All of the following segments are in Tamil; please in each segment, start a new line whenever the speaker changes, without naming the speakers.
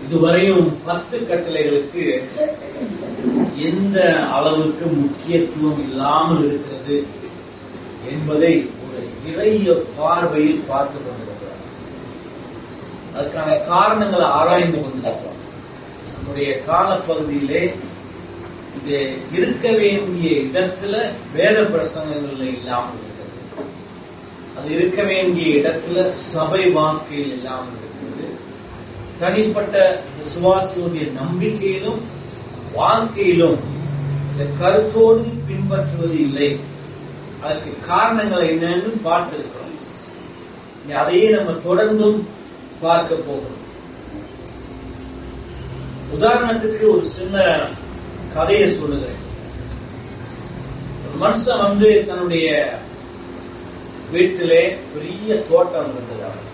இதுவரையும் பத்து கட்டளைகளுக்கு எந்த அளவுக்கு முக்கியத்துவம் இல்லாமல் இருக்கிறது என்பதை ஒரு இறைய பார்வையில் பார்த்து கொண்டிருக்கிறார் அதுக்கான காரணங்களை ஆராய்ந்து கொண்டிருக்கிறோம் நம்முடைய காலப்பகுதியிலே இது இருக்க வேண்டிய இடத்துல வேத பிரசங்கங்கள்ல இல்லாமல் இருக்கிறது அது இருக்க வேண்டிய இடத்துல சபை வாழ்க்கையில் இல்லாமல் இருக்கிறது தனிப்பட்ட விசுவாசியுடைய நம்பிக்கையிலும் வாழ்க்கையிலும் இந்த கருத்தோடு பின்பற்றுவது இல்லை அதற்கு காரணங்கள் என்னன்னு பார்த்திருக்கிறோம் இனி அதையே நம்ம தொடர்ந்தும் பார்க்க போகிறோம் உதாரணத்துக்கு ஒரு சின்ன கதையை சொல்லுகிறேன் ஒரு மனுஷன் வந்து தன்னுடைய வீட்டிலே பெரிய தோட்டம் இருந்தது அவனுக்கு.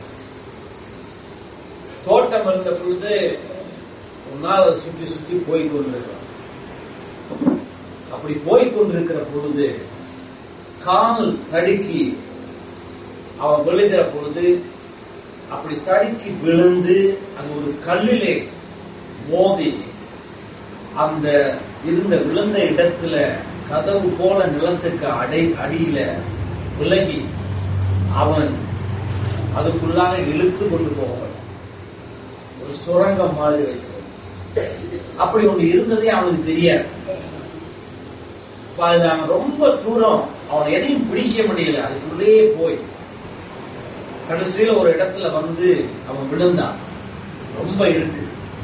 தோட்டம் இருந்த பொழுது ஒரு நாள் அதை சுற்றி சுற்றி போய் கொண்டிருக்கிறான் அப்படி போய் கொண்டிருக்கிற பொழுது கால் தடுக்கி அவன் விழுகிற பொழுது அப்படி தடுக்கி விழுந்து அது ஒரு கல்லிலே மோதி அந்த இருந்த விழுந்த இடத்துல கதவு போல நிலத்துக்கு அடை அடியில விலகி அவன் அதுக்குள்ளாக இழுத்து கொண்டு போகப்பட்டான் ஒரு சுரங்கம் மாதிரி வைக்கிறது அப்படி ஒன்று இருந்ததே அவனுக்கு தெரியாது அப்ப அது அவன் ரொம்ப தூரம் அவன் எதையும் பிடிக்க முடியல அதுக்குள்ளேயே போய் கடைசியில ஒரு இடத்துல வந்து அவன் விழுந்தான் ரொம்ப இருட்டு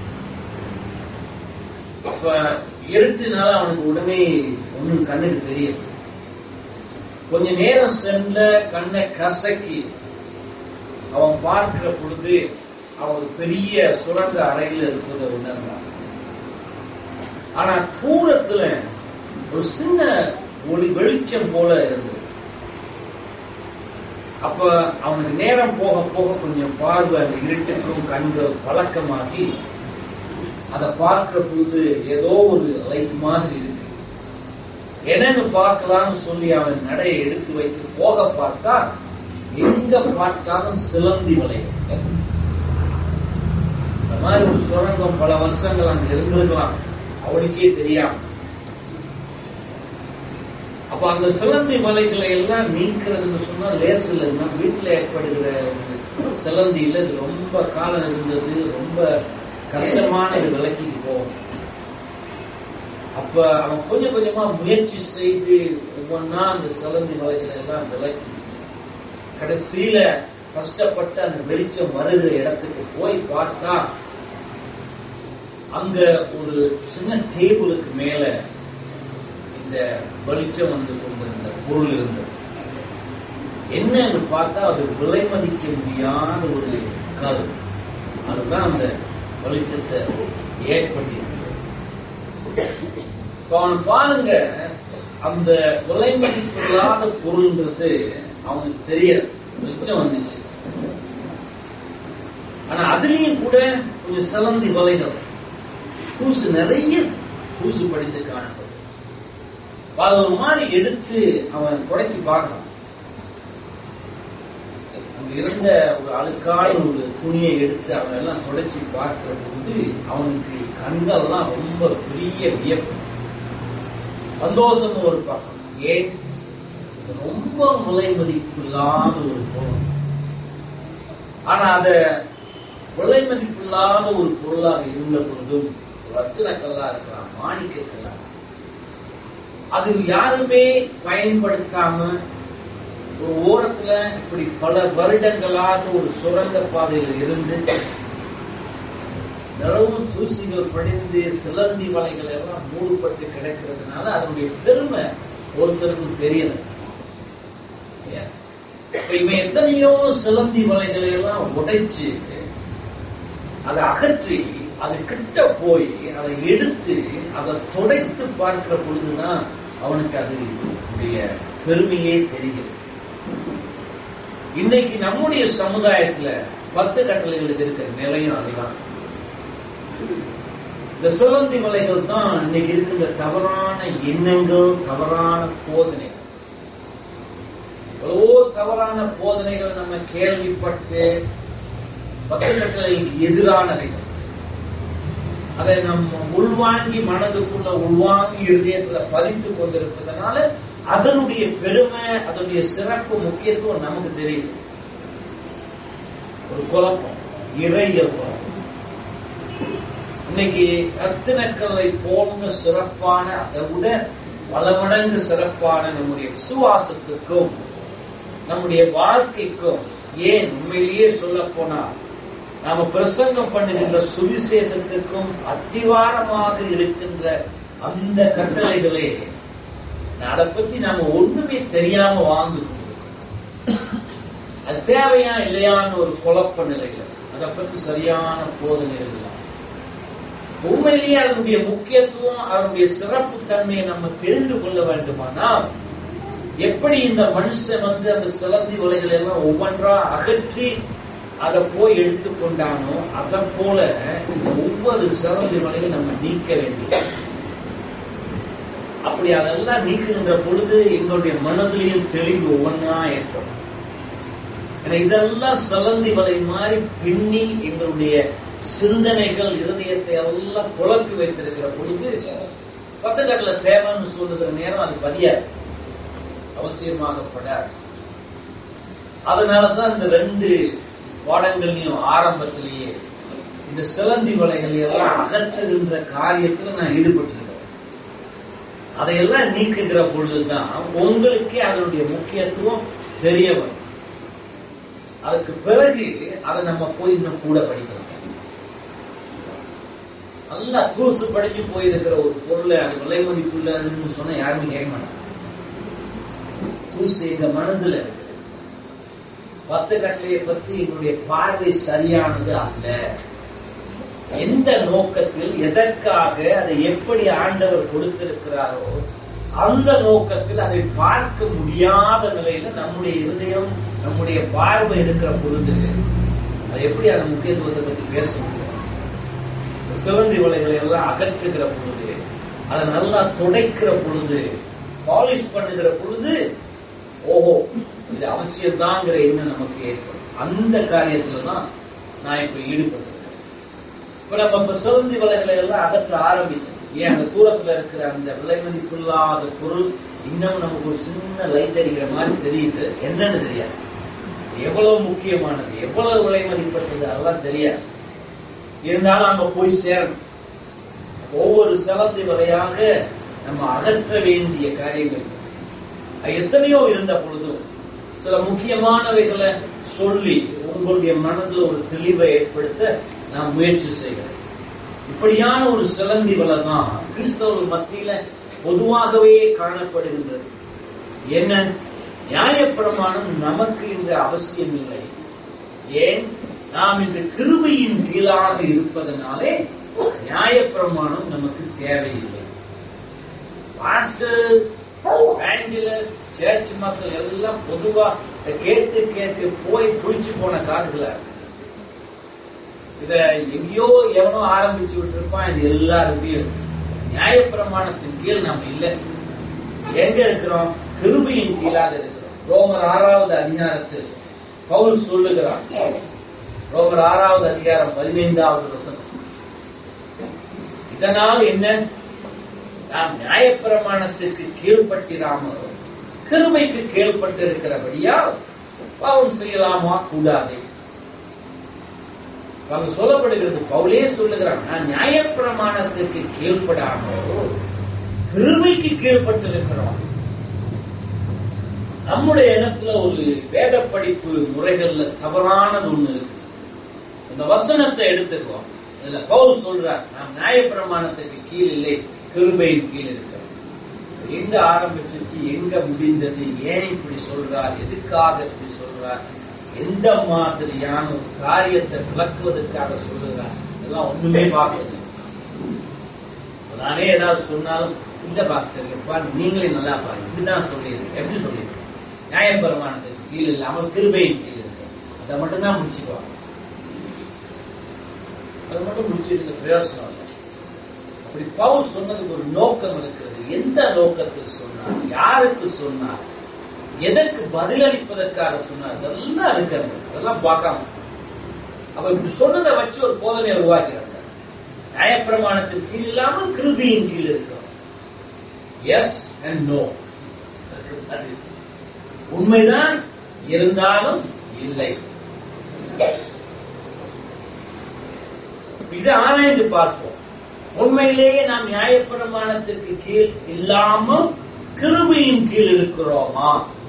அப்ப இருட்டுனால அவனுக்கு உடனே ஒண்ணும் கண்ணுக்கு தெரியல கொஞ்ச நேரம் சென்ற கண்ணை கசக்கி அவன் பார்க்கிற பொழுது அவன் ஒரு பெரிய சுரங்க அறையில் இருப்பதை உணர்ந்தான் ஆனா தூரத்துல ஒரு சின்ன ஒளி வெளிச்சம் போல இருந்தது அப்ப அவனுக்கு நேரம் போக போக கொஞ்சம் பார்வை அந்த இருட்டுக்கும் கண்கள் பழக்கமாகி அதை பார்க்கிற பொழுது ஏதோ ஒரு லைட் மாதிரி இருக்கு என்னன்னு பார்க்கலாம்னு சொல்லி அவன் நடையை எடுத்து வைத்து போக பார்த்தா எங்க பார்த்தாலும் சிலந்தி வளையம் இந்த மாதிரி ஒரு சுரங்கம் பல வருஷங்கள் அங்க இருந்திருக்கலாம் அவனுக்கே தெரியாம அப்ப அந்த சிலந்தி வலைகளை எல்லாம் நீக்கிறதுன்னு சொன்னா லேஸ் இல்லைன்னா வீட்டுல ஏற்படுகிற ஒரு சிலந்தி இல்ல இது ரொம்ப காலம் இருந்தது ரொம்ப கஷ்டமான இது விலக்கிட்டு போகும் அப்ப அவன் கொஞ்சம் கொஞ்சமா முயற்சி செய்து ஒவ்வொன்னா அந்த சிலந்தி வலைகளை எல்லாம் விலக்கி கடைசியில கஷ்டப்பட்டு அந்த வெளிச்சம் வருகிற இடத்துக்கு போய் பார்த்தா அங்க ஒரு சின்ன டேபிளுக்கு மேல இந்த வெளிச்சம் வந்து கொண்டிருந்த பொருள் இருந்தது என்னன்னு பார்த்தா அது விலை மதிக்க முடியாத ஒரு கல் அதுதான் அந்த வெளிச்சத்தை ஏற்படுத்தியிருந்தது இப்ப அவன் பாருங்க அந்த விலை மதிப்பில்லாத பொருள்ன்றது அவனுக்கு தெரியல வெளிச்சம் வந்துச்சு ஆனா அதுலயும் கூட கொஞ்சம் சிலந்தி வலைகள் தூசு நிறைய தூசு படிந்து காணப்படும் அது ஒரு மாதிரி எடுத்து அவன் துடைச்சு பார்க்கலாம் அங்க இருந்த ஒரு அழுக்கான ஒரு துணியை எடுத்து அவன் எல்லாம் துடைச்சு பார்க்கிற பொழுது அவனுக்கு கண்கள்லாம் ரொம்ப பெரிய வியப்பு சந்தோஷம் ஒரு பக்கம் ஏன் இது ரொம்ப விலை மதிப்பில்லாத ஒரு பொருள் ஆனா அத விலை மதிப்பில்லாத ஒரு பொருளாக இருந்த பொழுதும் ரத்தின கல்லா இருக்கலாம் மாணிக்க கல்லா அது யாருமே பயன்படுத்தாம ஒரு ஓரத்துல இப்படி பல வருடங்களாக ஒரு சுரங்க பாதையில் இருந்து நிறவு தூசிகள் படிந்து சிலந்தி வலைகள் எல்லாம் மூடப்பட்டு கிடக்கிறதுனால அதனுடைய பெருமை ஒருத்தருக்கும் தெரியல ஏன்? இப்ப இவன் எத்தனையோ சிலந்தி வலைகளை எல்லாம் உடைச்சு அதை அகற்றி அது கிட்ட போய் அதை எடுத்து அதை துடைத்து பார்க்கிற பொழுதுதான் அவனுக்கு அது உடைய பெருமையே தெரிகிறது இன்னைக்கு நம்முடைய சமுதாயத்துல பத்து கட்டளைகளுக்கு இருக்கிற நிலையும் அதுதான் இந்த சிலந்தி வலைகள் தான் இன்னைக்கு இருக்கின்ற தவறான எண்ணங்கள் தவறான போதனைகள் எவ்வளவோ தவறான போதனைகள் நம்ம கேள்விப்பட்டு பத்து கட்டளைக்கு எதிரானவைகள் அதை நம்ம உள்வாங்கி மனதுக்குள்ள உள்வாங்கி இருதயத்துல பதித்து கொண்டிருப்பதனால அதனுடைய பெருமை அதனுடைய சிறப்பு முக்கியத்துவம் நமக்கு தெரியுது ஒரு குழப்பம் இறையல் குழப்பம் இன்னைக்கு ரத்தினக்கல்லை போன்ற சிறப்பான அதை விட பல மடங்கு சிறப்பான நம்முடைய விசுவாசத்துக்கும் நம்முடைய வாழ்க்கைக்கும் ஏன் உண்மையிலேயே சொல்ல போனா நாம பிரசங்கம் பண்ணுகின்ற சுவிசேஷத்துக்கும் அத்திவாரமாக இருக்கின்ற அந்த கட்டளைகளே அதை பத்தி நாம ஒண்ணுமே தெரியாம வாழ்ந்து கொண்டிருக்கோம் அது தேவையா இல்லையான்னு ஒரு குழப்ப நிலையில அதை பத்தி சரியான போதனைகள் இல்லை உண்மையிலேயே அதனுடைய முக்கியத்துவம் அதனுடைய சிறப்பு தன்மையை நம்ம தெரிந்து கொள்ள வேண்டுமானால் எப்படி இந்த மனுஷன் வந்து அந்த சிலந்தி வலைகளை எல்லாம் ஒவ்வொன்றா அகற்றி அதை போய் எடுத்துக்கொண்டானோ அதை போல இந்த ஒவ்வொரு சிலந்தி வலையும் நம்ம நீக்க வேண்டியது அப்படி அதெல்லாம் நீக்குகின்ற பொழுது எங்களுடைய மனதிலையும் தெளிவு ஒவ்வொன்றா ஏற்படும் ஏன்னா இதெல்லாம் சிலந்தி வலை மாதிரி பின்னி எங்களுடைய சிந்தனைகள் இருதயத்தை எல்லாம் குழப்பி வைத்திருக்கிற பொழுது பத்துக்கட்டுல தேவைன்னு சொல்லுகிற நேரம் அது பதியாது அவசியமாகப்படாது அதனாலதான் இந்த ரெண்டு பாடங்கள்லயும் ஆரம்பத்திலேயே இந்த சிலந்தி வலைகளை எல்லாம் அகற்றுகின்ற காரியத்துல நான் ஈடுபட்டிருக்கிறேன் அதையெல்லாம் நீக்குகிற பொழுதுதான் உங்களுக்கே அதனுடைய முக்கியத்துவம் தெரிய வரும் அதுக்கு பிறகு அதை நம்ம போய் இன்னும் கூட படிக்கலாம் நல்லா தூசு படிஞ்சு போயிருக்கிற ஒரு பொருளை அது விலை மதிப்பு இல்லாதுன்னு சொன்னா யாருமே கேட்க மாட்டாங்க தூசு எங்க மனதுல இருக்கு பத்து கட்டளையை பத்தி எங்களுடைய பார்வை சரியானது அல்ல எந்த நோக்கத்தில் எதற்காக அதை எப்படி ஆண்டவர் கொடுத்திருக்கிறாரோ அந்த நோக்கத்தில் அதை பார்க்க முடியாத நிலையில நம்முடைய இருதயம் நம்முடைய பார்வை இருக்கிற பொழுது அது எப்படி அந்த முக்கியத்துவத்தை பத்தி பேச முடியும் சிவந்தி வலைகளை எல்லாம் அகற்றுகிற பொழுது அதை நல்லா துடைக்கிற பொழுது பாலிஷ் பண்ணுகிற பொழுது ஓஹோ இது அவசியம்தாங்கிற எண்ணம் நமக்கு ஏற்படும் அந்த காரியத்துல தான் நான் இப்ப ஈடுபட்டிருக்கேன் இப்ப நம்ம இப்ப சிவந்தி வலைகளை எல்லாம் அகற்ற ஆரம்பிக்கணும் ஏன் அந்த தூரத்துல இருக்கிற அந்த விலை மதிப்பில்லாத பொருள் இன்னும் நமக்கு ஒரு சின்ன லைட் அடிக்கிற மாதிரி தெரியுது என்னன்னு தெரியாது எவ்வளவு முக்கியமானது எவ்வளவு விலை மதிப்பட்டது அதெல்லாம் தெரியாது இருந்தாலும் அங்க போய் சேரணும் ஒவ்வொரு சிலந்தி வலையாக நம்ம அகற்ற வேண்டிய காரியங்கள் எத்தனையோ இருந்த பொழுதும் சில முக்கியமானவைகளை சொல்லி உங்களுடைய மனதில் ஒரு தெளிவை ஏற்படுத்த நான் முயற்சி செய்கிறேன் இப்படியான ஒரு சிலந்தி வலை தான் கிறிஸ்தவர்கள் மத்தியில பொதுவாகவே காணப்படுகின்றது என்ன நியாயப்பிரமாணம் நமக்கு இந்த அவசியம் இல்லை ஏன் நாம் இந்த கிருபையின் கீழாக இருப்பதனாலே நியாயப்பிரமாணம் நமக்கு தேவையில்லை பாஸ்டர்ஸ் எவாஞ்சலிஸ்ட் சர்ச் மக்கள் எல்லாம் பொதுவா கேட்டு கேட்டு போய் குளிச்சு போன காதுகளா இத எங்கேயோ எவனோ ஆரம்பிச்சு விட்டுருப்பான் இது எல்லாருடையும் நியாயப்பிரமாணத்தின் கீழ் நாம் இல்லை எங்க இருக்கிறோம் கிருபையின் கீழாக இருக்கிறோம் ரோமர் ஆறாவது அதிகாரத்தில் பவுல் சொல்லுகிறான் ரோமர் ஆறாவது அதிகாரம் பதினைந்தாவது வசனம் இதனால் என்ன நாம் நியாயப்பிரமாணத்திற்கு கீழ்பட்டிராமல் கிருபைக்கு கீழ்பட்டிருக்கிறபடியா பாவம் செய்யலாமா கூடாதே அங்க சொல்லப்படுகிறது பவுலே சொல்லுகிறான் நான் நியாயப்பிரமாணத்திற்கு கீழ்ப்படாமல் கிருபைக்கு கீழ்பட்டிருக்கிறோம் நம்முடைய இனத்துல ஒரு வேத படிப்பு முறைகள்ல தவறானது ஒண்ணு இருக்கு இந்த வசனத்தை எடுத்துக்கோ இதுல பவுல் சொல்றார் நாம் நியாயப்பிரமாணத்துக்கு கீழ் இல்லை கிருபையின் கீழ் இருக்கிறோம் எங்க ஆரம்பிச்சிச்சு எங்க முடிந்தது ஏன் இப்படி சொல்றார் எதுக்காக இப்படி சொல்றார் எந்த மாதிரியான ஒரு காரியத்தை விளக்குவதற்காக சொல்லுகிறார் இதெல்லாம் ஒண்ணுமே பார்க்கறது நானே ஏதாவது சொன்னாலும் இந்த பாஸ்டர் எப்பா நீங்களே நல்லா பாருங்க இப்படிதான் சொல்லியிருக்கேன் எப்படி சொல்லியிருக்கேன் நியாயப்பிரமாணத்துக்கு கீழ் இல்லாமல் கிருபையின் கீழ் இருக்கு அதை மட்டும்தான் முடிச்சுக்குவாங்க அதை மட்டும் முடிச்சிருக்க பிரயோசனம் இல்லை அப்படி பவுல் சொன்னதுக்கு ஒரு நோக்கம் இருக்கிறது எந்த நோக்கத்தில் சொன்னார் யாருக்கு சொன்னார் எதற்கு பதிலளிப்பதற்காக சொன்னார் இதெல்லாம் இருக்கிறது அதெல்லாம் பார்க்காம அப்ப இப்படி சொன்னதை வச்சு ஒரு போதனையை உருவாக்கிறாங்க நியாயப்பிரமாணத்தின் கீழ் இல்லாமல் கிருபியின் கீழ் இருக்கிறோம் எஸ் அண்ட் நோ அது உண்மைதான் இருந்தாலும் இல்லை இதை ஆராய்ந்து பார்ப்போம் உண்மையிலேயே நாம் நியாயப்பிரமாணத்திற்கு கீழ் இல்லாமல் கிருபையின் கீழ் இருக்கிறோமா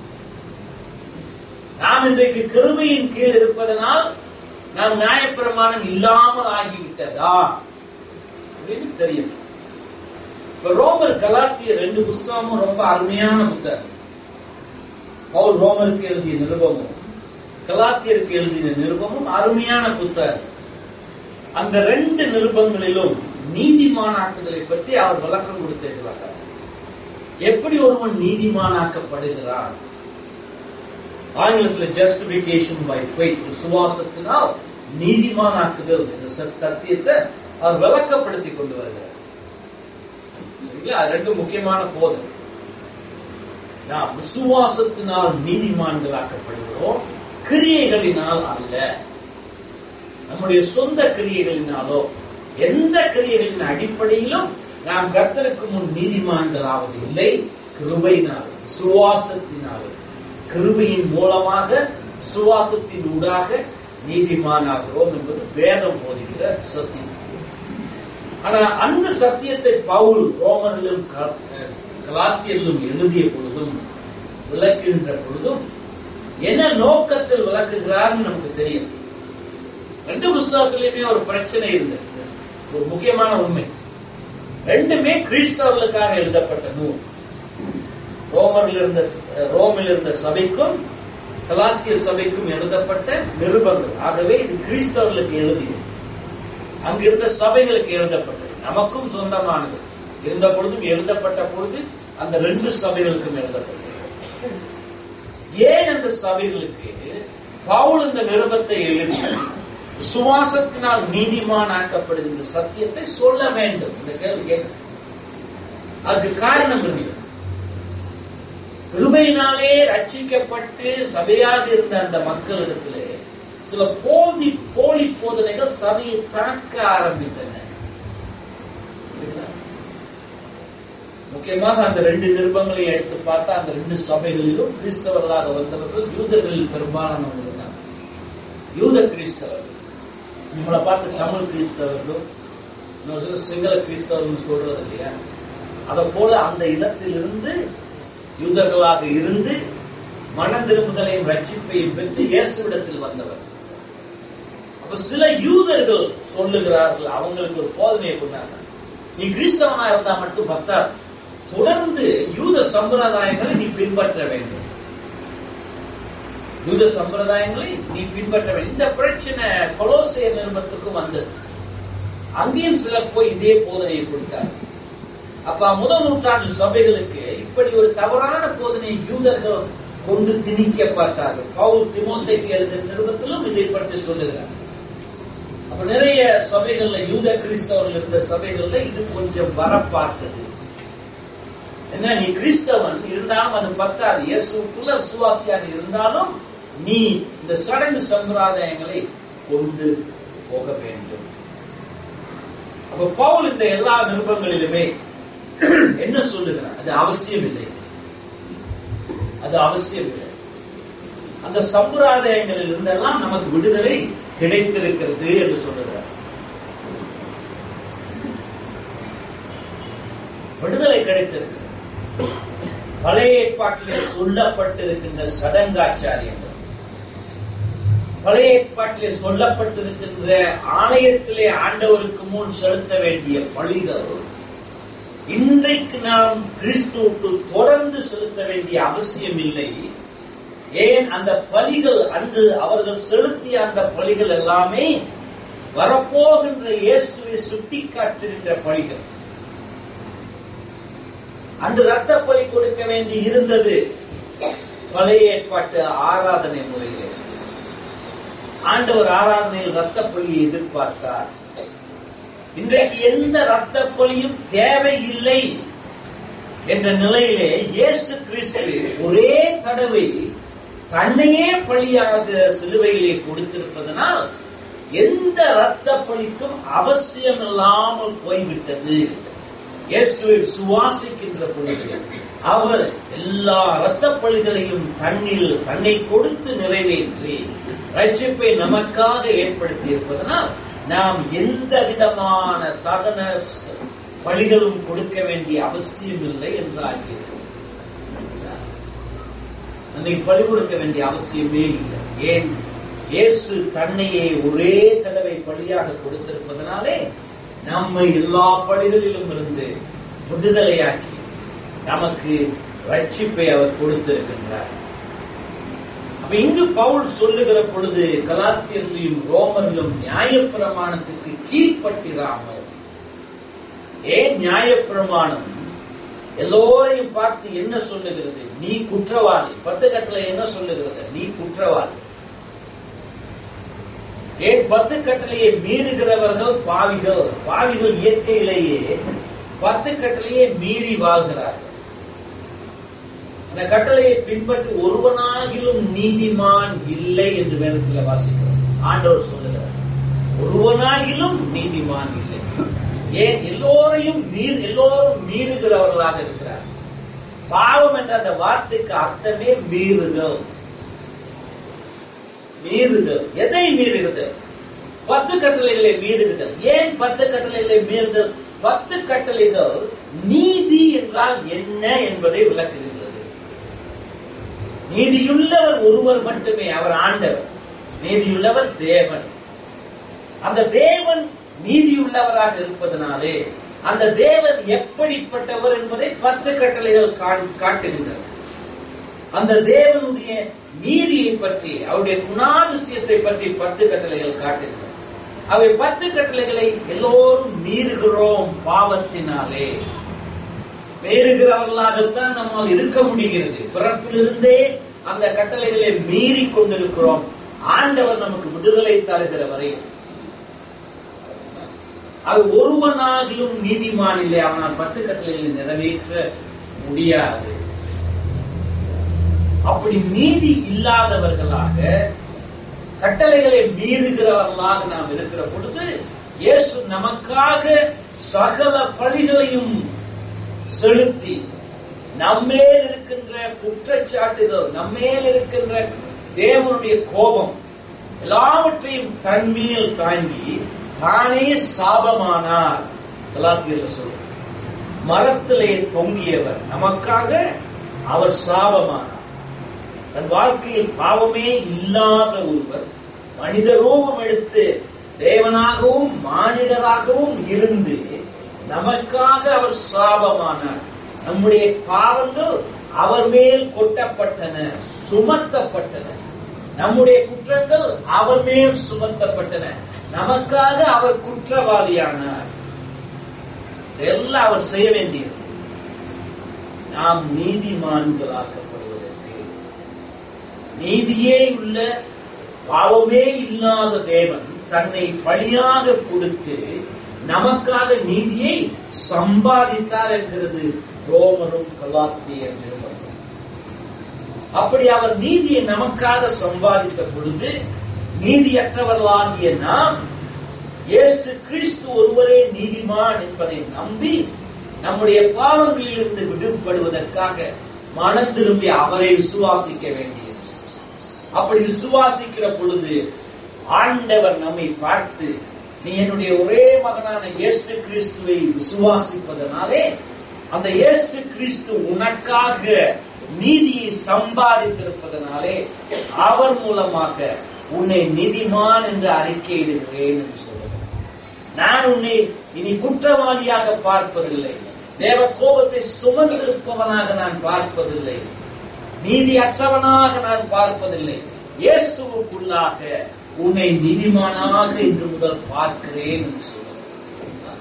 நாம் இன்றைக்கு கிருபையின் கீழ் இருப்பதனால் நாம் நியாயப்பிரமாணம் இல்லாமல் ஆகிவிட்டதா அப்படின்னு தெரியும் இப்ப ரோமர் கலாத்திய ரெண்டு புஸ்தகமும் ரொம்ப அருமையான புத்தகம் பவுல் ரோமருக்கு எழுதிய நிருபமும் கலாத்தியருக்கு எழுதிய நிருபமும் அருமையான புத்தகம் அந்த ரெண்டு நிருபங்களிலும் நீதிமானாக்குதலை பற்றி அவர் விளக்கம் கொடுத்திருக்கிறார் எப்படி ஒருவன் நீதிமானாக்கப்படுகிறான் ஆங்கிலத்தில் ஜஸ்டிபிகேஷன் பை ஃபெய்த் விசுவாசத்தினால் நீதிமானாக்குதல் என்ற சத்தியத்தை அவர் விளக்கப்படுத்தி கொண்டு வருகிறார் சரிங்களா அது ரெண்டு முக்கியமான போதனை நாம் விசுவாசத்தினால் நீதிமான்களாக்கப்படுகிறோம் கிரியைகளினால் அல்ல நம்முடைய சொந்த கிரியைகளினாலோ எந்த கிரியைகளின் அடிப்படையிலும் நாம் கர்த்தருக்கு முன் நீதிமான்களாவது இல்லை கிருபையினால் சுவாசத்தினாலே கிருபையின் மூலமாக சுவாசத்தின் ஊடாக நீதிமானாகிறோம் என்பது வேதம் போதிக்கிற சத்தியம் ஆனா அந்த சத்தியத்தை பவுல் ரோமனிலும் கலாத்தியிலும் எழுதிய பொழுதும் விளக்குகின்ற பொழுதும் என்ன நோக்கத்தில் விளக்குகிறார்னு நமக்கு தெரியும் ரெண்டு புஸ்தகத்திலுமே ஒரு பிரச்சனை இருந்தது ஒரு முக்கியமான உண்மை ரெண்டுமே கிறிஸ்தவர்களுக்காக எழுதப்பட்ட நூல் ரோமரில் இருந்த ரோமில் இருந்த சபைக்கும் கலாத்திய சபைக்கும் எழுதப்பட்ட நிருபங்கள் ஆகவே இது கிறிஸ்தவர்களுக்கு எழுதியது அங்கிருந்த சபைகளுக்கு எழுதப்பட்டது நமக்கும் சொந்தமானது இருந்த பொழுதும் எழுதப்பட்ட பொழுது அந்த ரெண்டு சபைகளுக்கும் எழுதப்பட்டது ஏன் அந்த சபைகளுக்கு பவுல் இந்த நிருபத்தை எழுதி சுவாசத்தினால் நீதிமான் ஆக்கப்படுகின்ற சத்தியத்தை சொல்ல வேண்டும் இந்த கேள்வி கேட்க அதுக்கு காரணம் இருந்தது கிருபையினாலே ரட்சிக்கப்பட்டு சபையாக இருந்த அந்த மக்களிடத்திலே சில போதி போலி போதனைகள் சபையை தாக்க ஆரம்பித்தன முக்கியமாக அந்த ரெண்டு நிருபங்களையும் எடுத்து பார்த்தா அந்த ரெண்டு சபைகளிலும் கிறிஸ்தவர்களாக வந்தவர்கள் யூதர்களில் பெரும்பாலானவர்கள் தான் யூத கிறிஸ்தவர்கள் நம்மளை பார்த்து தமிழ் கிறிஸ்தவர்களும் சிங்கள கிறிஸ்தவர்கள் சொல்றது இல்லையா அதை போல அந்த இனத்திலிருந்து யூதர்களாக இருந்து மன திரும்புதலையும் ரட்சிப்பையும் பெற்று இயேசுவிடத்தில் வந்தவர் அப்ப சில யூதர்கள் சொல்லுகிறார்கள் அவங்களுக்கு ஒரு போதனையை கொண்டாங்க நீ கிறிஸ்தவனா இருந்தா மட்டும் பத்தாது தொடர்ந்து யூத சம்பிரதாயங்களை நீ பின்பற்ற வேண்டும் யூத சம்பிரதாயங்களை நீ பின்பற்ற வேண்டும் இந்த பிரச்சனை கொலோசிய நிருபத்துக்கும் வந்தது அங்கேயும் சிலர் போய் இதே போதனையை கொடுத்தார் அப்ப முதல் நூற்றாண்டு சபைகளுக்கு இப்படி ஒரு தவறான போதனையை யூதர்கள் கொண்டு திணிக்க பார்த்தார்கள் பவுல் திமோத்தைக்கு எழுதிய நிருபத்திலும் இதை பற்றி சொல்லுகிறார் அப்ப நிறைய சபைகள்ல யூத கிறிஸ்தவர்கள் இருந்த சபைகள்ல இது கொஞ்சம் வர பார்த்தது என்ன நீ கிறிஸ்தவன் இருந்தாலும் அது பத்தாது இயேசுக்குள்ள விசுவாசியாக இருந்தாலும் நீ இந்த சடங்கு சம்பிரதாயங்களை கொண்டு போக வேண்டும் அப்ப பவுல் இந்த எல்லா நிருபங்களிலுமே என்ன சொல்லுகிறார் அது அவசியம் இல்லை அது அவசியம் இல்லை அந்த சம்பிரதாயங்களில் இருந்தெல்லாம் நமக்கு விடுதலை கிடைத்திருக்கிறது என்று சொல்லுகிறார் விடுதலை கிடைத்திருக்கிறது பழைய ஏற்பாட்டிலே சொல்லப்பட்டிருக்கின்ற சடங்காச்சாரியங்கள் பழைய ஏற்பாட்டிலே சொல்லப்பட்டிருக்கின்ற ஆலயத்திலே ஆண்டவருக்கு முன் செலுத்த வேண்டிய பழிகள் இன்றைக்கு நாம் கிறிஸ்துவுக்கு தொடர்ந்து செலுத்த வேண்டிய அவசியம் இல்லை ஏன் அந்த பலிகள் அன்று அவர்கள் செலுத்திய அந்த பலிகள் எல்லாமே வரப்போகின்ற இயேசுவை சுட்டி காட்டுகின்ற பலிகள் அன்று ரத்த பலி கொடுக்க வேண்டி இருந்தது பழைய ஏற்பாட்டு ஆராதனை முறையிலே ஆண்டவர் ஆராதனையில் ரத்த பலியை எதிர்பார்த்தார் இன்றைக்கு எந்த ரத்த பலியும் தேவையில்லை என்ற நிலையிலே இயேசு கிறிஸ்து ஒரே தடவை தன்னையே பலியாக சிலுவையிலே கொடுத்திருப்பதனால் எந்த இரத்த பலிக்கும் அவசியம் இல்லாமல் போய்விட்டது இயேசுவை சுவாசிக்கின்ற பொழுது அவர் எல்லா இரத்த பலிகளையும் தன்னில் தன்னை கொடுத்து நிறைவேற்றி ரட்சிப்பை நமக்காக ஏற்படுத்தி இருப்பதனால் நாம் எந்த விதமான தகன பலிகளும் கொடுக்க வேண்டிய அவசியம் இல்லை என்று ஆகியிருக்கும் அன்னைக்கு பலி கொடுக்க வேண்டிய அவசியமே இல்லை ஏன் இயேசு தன்னையே ஒரே தடவை பலியாக கொடுத்திருப்பதனாலே நம்மை எல்லா பலிகளிலும் இருந்து விடுதலையாக்கி நமக்கு ரட்சிப்பை அவர் கொடுத்திருக்கின்றார் அப்ப இங்கு பவுல் சொல்லுகிற பொழுது கலாத்தியரிலும் ரோமரிலும் நியாயப்பிரமாணத்துக்கு கீழ்ப்பட்டிராமல் ஏன் நியாயப்பிரமாணம் எல்லோரையும் பார்த்து என்ன சொல்லுகிறது நீ குற்றவாளி பத்து கட்டளை என்ன சொல்லுகிறது நீ குற்றவாளி ஏன் பத்து கட்டளையை மீறுகிறவர்கள் பாவிகள் பாவிகள் இயற்கையிலேயே பத்து கட்டளையை மீறி வாழ்கிறார்கள் அந்த கட்டளையை பின்பற்றி ஒருவனாகிலும் நீதிமான் இல்லை என்று வேதத்தில் வாசிக்கிறோம் ஆண்டவர் சொல்லுகிறார் ஒருவனாகிலும் நீதிமான் இல்லை ஏன் எல்லோரையும் மீர் எல்லோரும் மீறுகிறவர்களாக இருக்கிறார் பாவம் என்ற அந்த வார்த்தைக்கு அர்த்தமே மீறுதல் மீறுதல் எதை மீறுகிறது பத்து கட்டளைகளை மீறுகிறது ஏன் பத்து கட்டளைகளை மீறுதல் பத்து கட்டளைகள் நீதி என்றால் என்ன என்பதை விளக்குகின்றது நீதியுள்ளவர் ஒருவர் மட்டுமே அவர் ஆண்டவர் நீதியுள்ளவர் தேவன் அந்த தேவன் நீதியுள்ளவராக இருப்பதனாலே அந்த தேவன் எப்படிப்பட்டவர் என்பதை பத்து கட்டளைகள் காட்டுகின்றன அந்த தேவனுடைய நீதியை பற்றி அவருடைய குணாதிசயத்தை பற்றி பத்து கட்டளைகள் காட்டுகின்றன அவை பத்து கட்டளைகளை எல்லோரும் மீறுகிறோம் பாவத்தினாலே மீறுகிறவர்களாகத்தான் நம்மால் இருக்க முடிகிறது பிறப்பிலிருந்தே அந்த கட்டளைகளை மீறி கொண்டிருக்கிறோம் ஆண்டவர் நமக்கு விடுதலை தருகிற வரை அது ஒருவனாகிலும் நீதிமான் இல்லை அவனால் பத்து கட்டளைகளை நிறைவேற்ற முடியாது அப்படி நீதி இல்லாதவர்களாக கட்டளைகளை மீறுகிறவர்களாக நாம் இருக்கிற பொழுது இயேசு நமக்காக சகல பழிகளையும் செலுத்தி நம்மேல் இருக்கின்ற குற்றச்சாட்டுகள் நம்மேல் இருக்கின்ற தேவனுடைய கோபம் எல்லாவற்றையும் தன்மேல் தாங்கி தானே சாபமானார் கலாத்தியர்ல சொல்லும் மரத்திலே தொங்கியவர் நமக்காக அவர் சாபமானார் தன் வாழ்க்கையில் பாவமே இல்லாத ஒருவர் மனித ரூபம் எடுத்து தேவனாகவும் மானிடராகவும் இருந்து நமக்காக அவர் சாபமானார் நம்முடைய பாவங்கள் அவர் மேல் கொட்டப்பட்டன சுமத்தப்பட்டன நம்முடைய குற்றங்கள் அவர் மேல் சுமத்தப்பட்டன நமக்காக அவர் குற்றவாளியானார் இதெல்லாம் அவர் செய்ய வேண்டியது நாம் நீதிமான்களாக்கப்படுவதற்கு நீதியே உள்ள பாவமே இல்லாத தேவன் தன்னை பழியாக கொடுத்து நமக்காக நீதியை சம்பாதித்தார் என்கிறது ரோமரும் கலாத்தியர் நிறுவனம் அப்படி அவர் நீதியை நமக்காக சம்பாதித்த பொழுது நீதியற்றவர்களாகிய நாம் இயேசு கிறிஸ்து ஒருவரே நீதிமான் என்பதை நம்பி நம்முடைய பாவங்களில் இருந்து விடுபடுவதற்காக மனம் திரும்பி அவரை விசுவாசிக்க வேண்டியது அப்படி விசுவாசிக்கிற பொழுது ஆண்டவர் நம்மை பார்த்து நீ என்னுடைய ஒரே மகனான இயேசு கிறிஸ்துவை விசுவாசிப்பதனாலே அந்த இயேசு கிறிஸ்து உனக்காக நீதியை சம்பாதித்திருப்பதனாலே அவர் மூலமாக உன்னை நீதிமான் என்று அறிக்கையிடுகிறேன் என்று சொல்லுகிறார் நான் உன்னை இனி குற்றவாளியாக பார்ப்பதில்லை தேவ கோபத்தை சுமந்திருப்பவனாக நான் பார்ப்பதில்லை நீதியற்றவனாக நான் பார்ப்பதில்லை இயேசுவுக்குள்ளாக உன்னை நீதிமானாக இன்று முதல் பார்க்கிறேன் என்று சொல்லுகிறார்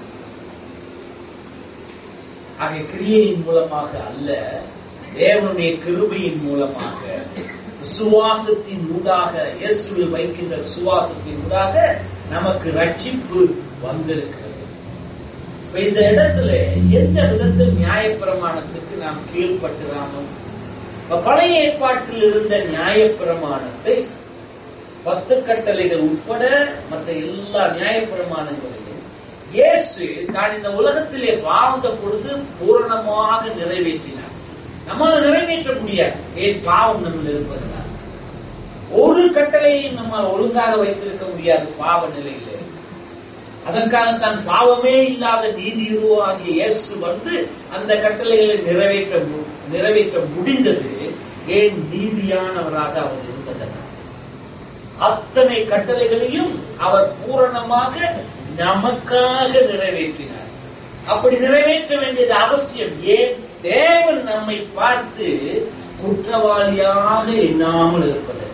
ஆக கிரியையின் மூலமாக அல்ல தேவனுடைய கிருபையின் மூலமாக விசுவாசத்தின் ஊடாக இயேசுவில் வைக்கின்ற விசுவாசத்தின் ஊடாக நமக்கு ரட்சிப்பு வந்திருக்கிறது இந்த இடத்துல எந்த விதத்தில் நியாயப்பிரமாணத்துக்கு நாம் கீழ்பட்டுறாமல் பழைய ஏற்பாட்டில் இருந்த நியாயப்பிரமாணத்தை பத்து கட்டளைகள் உட்பட மற்ற எல்லா நியாயப்பிரமாணங்களையும் இயேசு தான் இந்த உலகத்திலே வாழ்ந்த பொழுது பூரணமாக நிறைவேற்றினார் நம்மால நிறைவேற்ற முடியாது ஏன் பாவம் நம்ம இருப்பதனால் ஒரு கட்டளையும் நம்மால் ஒழுங்காக வைத்திருக்க முடியாது பாவ நிலையிலே அதற்காகத்தான் பாவமே இல்லாத நீதியுருவாகிய இயேசு வந்து அந்த கட்டளைகளை நிறைவேற்ற மு- நிறைவேற்ற முடிந்தது ஏன் நீதியானவராக அவர் இருந்ததனால் அத்தனை கட்டளைகளையும் அவர் பூரணமாக நமக்காக நிறைவேற்றினார் அப்படி நிறைவேற்ற வேண்டியது அவசியம் ஏன் தேவன் நம்மை பார்த்து குற்றவாளியாக எண்ணாமல் இருப்பதற்கு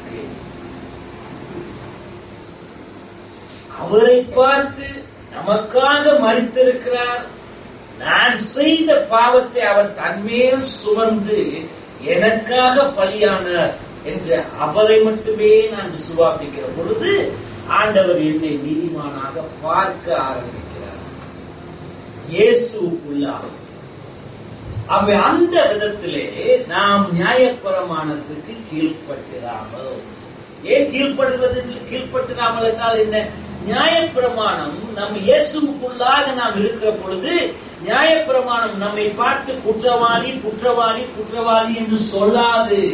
அவரை பார்த்து நமக்காக மறித்திருக்கிறார் நான் செய்த பாவத்தை அவர் தன்மேல் சுமந்து எனக்காக பலியானார் என்று அவரை மட்டுமே நான் விசுவாசிக்கிற பொழுது ஆண்டவர் என்னை நீதிமானாக பார்க்க ஆரம்பிக்கிறார் இயேசுக்குள்ளாக அவை அந்த விதத்திலே நாம் நியாயப்பிரமாணத்துக்கு கீழ்ப்பட்டிராமல் ஏன் கீழ்ப்படுவது கீழ்ப்பட்டிராமல் என்றால் என்ன நியாயப்பிரமாணம் நம் இயேசுவுக்குள்ளாக நாம் இருக்கிற பொழுது நியாயப்பிரமாணம் நம்மை பார்த்து குற்றவாளி குற்றவாளி குற்றவாளி என்று சொல்லாது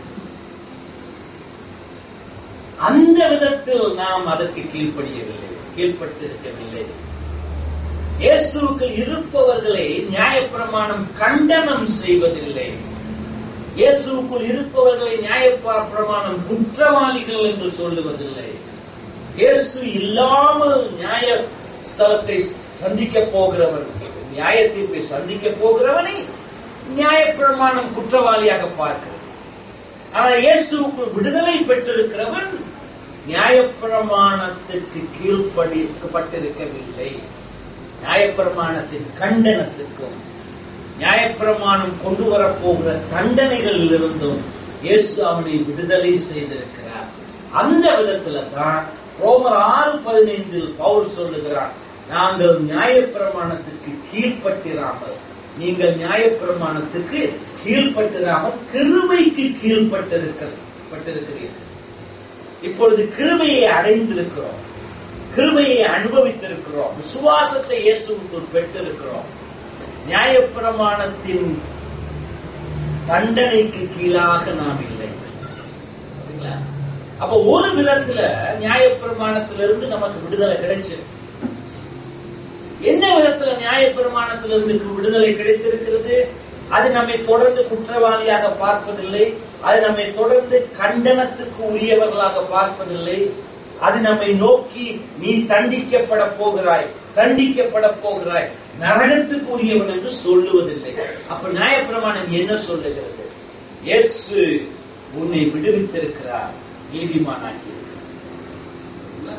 அந்த விதத்தில் நாம் அதற்கு கீழ்ப்படியவில்லை கீழ்ப்பட்டிருக்கவில்லை இயேசுவுக்குள் இருப்பவர்களை நியாயப்பிரமாணம் கண்டனம் செய்வதில்லை இயேசுவுக்குள் இருப்பவர்களை நியாயப்பிரமாணம் குற்றவாளிகள் என்று சொல்லுவதில்லை இயேசு இல்லாமல் நியாய ஸ்தலத்தை சந்திக்க போகிறவன் நியாய தீர்ப்பை சந்திக்க போகிறவனை நியாயப்பிரமாணம் குற்றவாளியாக பார்க்கிறது ஆனால் இயேசுவுக்குள் விடுதலை பெற்றிருக்கிறவன் நியாயப்பிரமாணத்திற்கு கீழ்ப்படிக்கப்பட்டிருக்கவில்லை நியாயப்பிரமாணத்தின் கண்டனத்திற்கும் நியாயப்பிரமாணம் கொண்டு வரப்போகிற தண்டனைகளில் இருந்தும் இயேசு அவனை விடுதலை செய்திருக்கிறார் அந்த விதத்துல தான் ரோமர் ஆறு பதினைந்தில் பவுல் சொல்லுகிறார் நாங்கள் நியாயப்பிரமாணத்திற்கு கீழ்ப்பட்டிராமல் நீங்கள் நியாயப்பிரமாணத்துக்கு கீழ்ப்பட்டிராமல் கிருபைக்கு கீழ்ப்பட்டிருக்கிறீர்கள் இப்பொழுது கிருபையை அடைந்திருக்கிறோம் கிருபையை அனுபவித்திருக்கிறோம் விசுவாசத்தை இயேசுவுக்குள் பெற்றிருக்கிறோம் நியாயப்பிரமாணத்தின் தண்டனைக்கு கீழாக நாம் இல்லை சரிங்களா? அப்ப ஒரு விதத்துல நியாயப்பிரமாணத்திலிருந்து நமக்கு விடுதலை கிடைச்சு என்ன விதத்துல நியாயப்பிரமாணத்திலிருந்து விடுதலை கிடைத்திருக்கிறது அது நம்மை தொடர்ந்து குற்றவாளியாக பார்ப்பதில்லை அது நம்மை தொடர்ந்து கண்டனத்துக்கு உரியவர்களாக பார்ப்பதில்லை அது நம்மை நோக்கி நீ தண்டிக்கப்பட போகிறாய் தண்டிக்கப்பட போகிறாய் நரகத்துக்கு உரியவன் என்று சொல்லுவதில்லை அப்ப நியாயப்பிரமாணம் என்ன சொல்லுகிறது இயேசு உன்னை விடுவித்திருக்கிறார் நீதிமானாக்கி இருக்கிறார்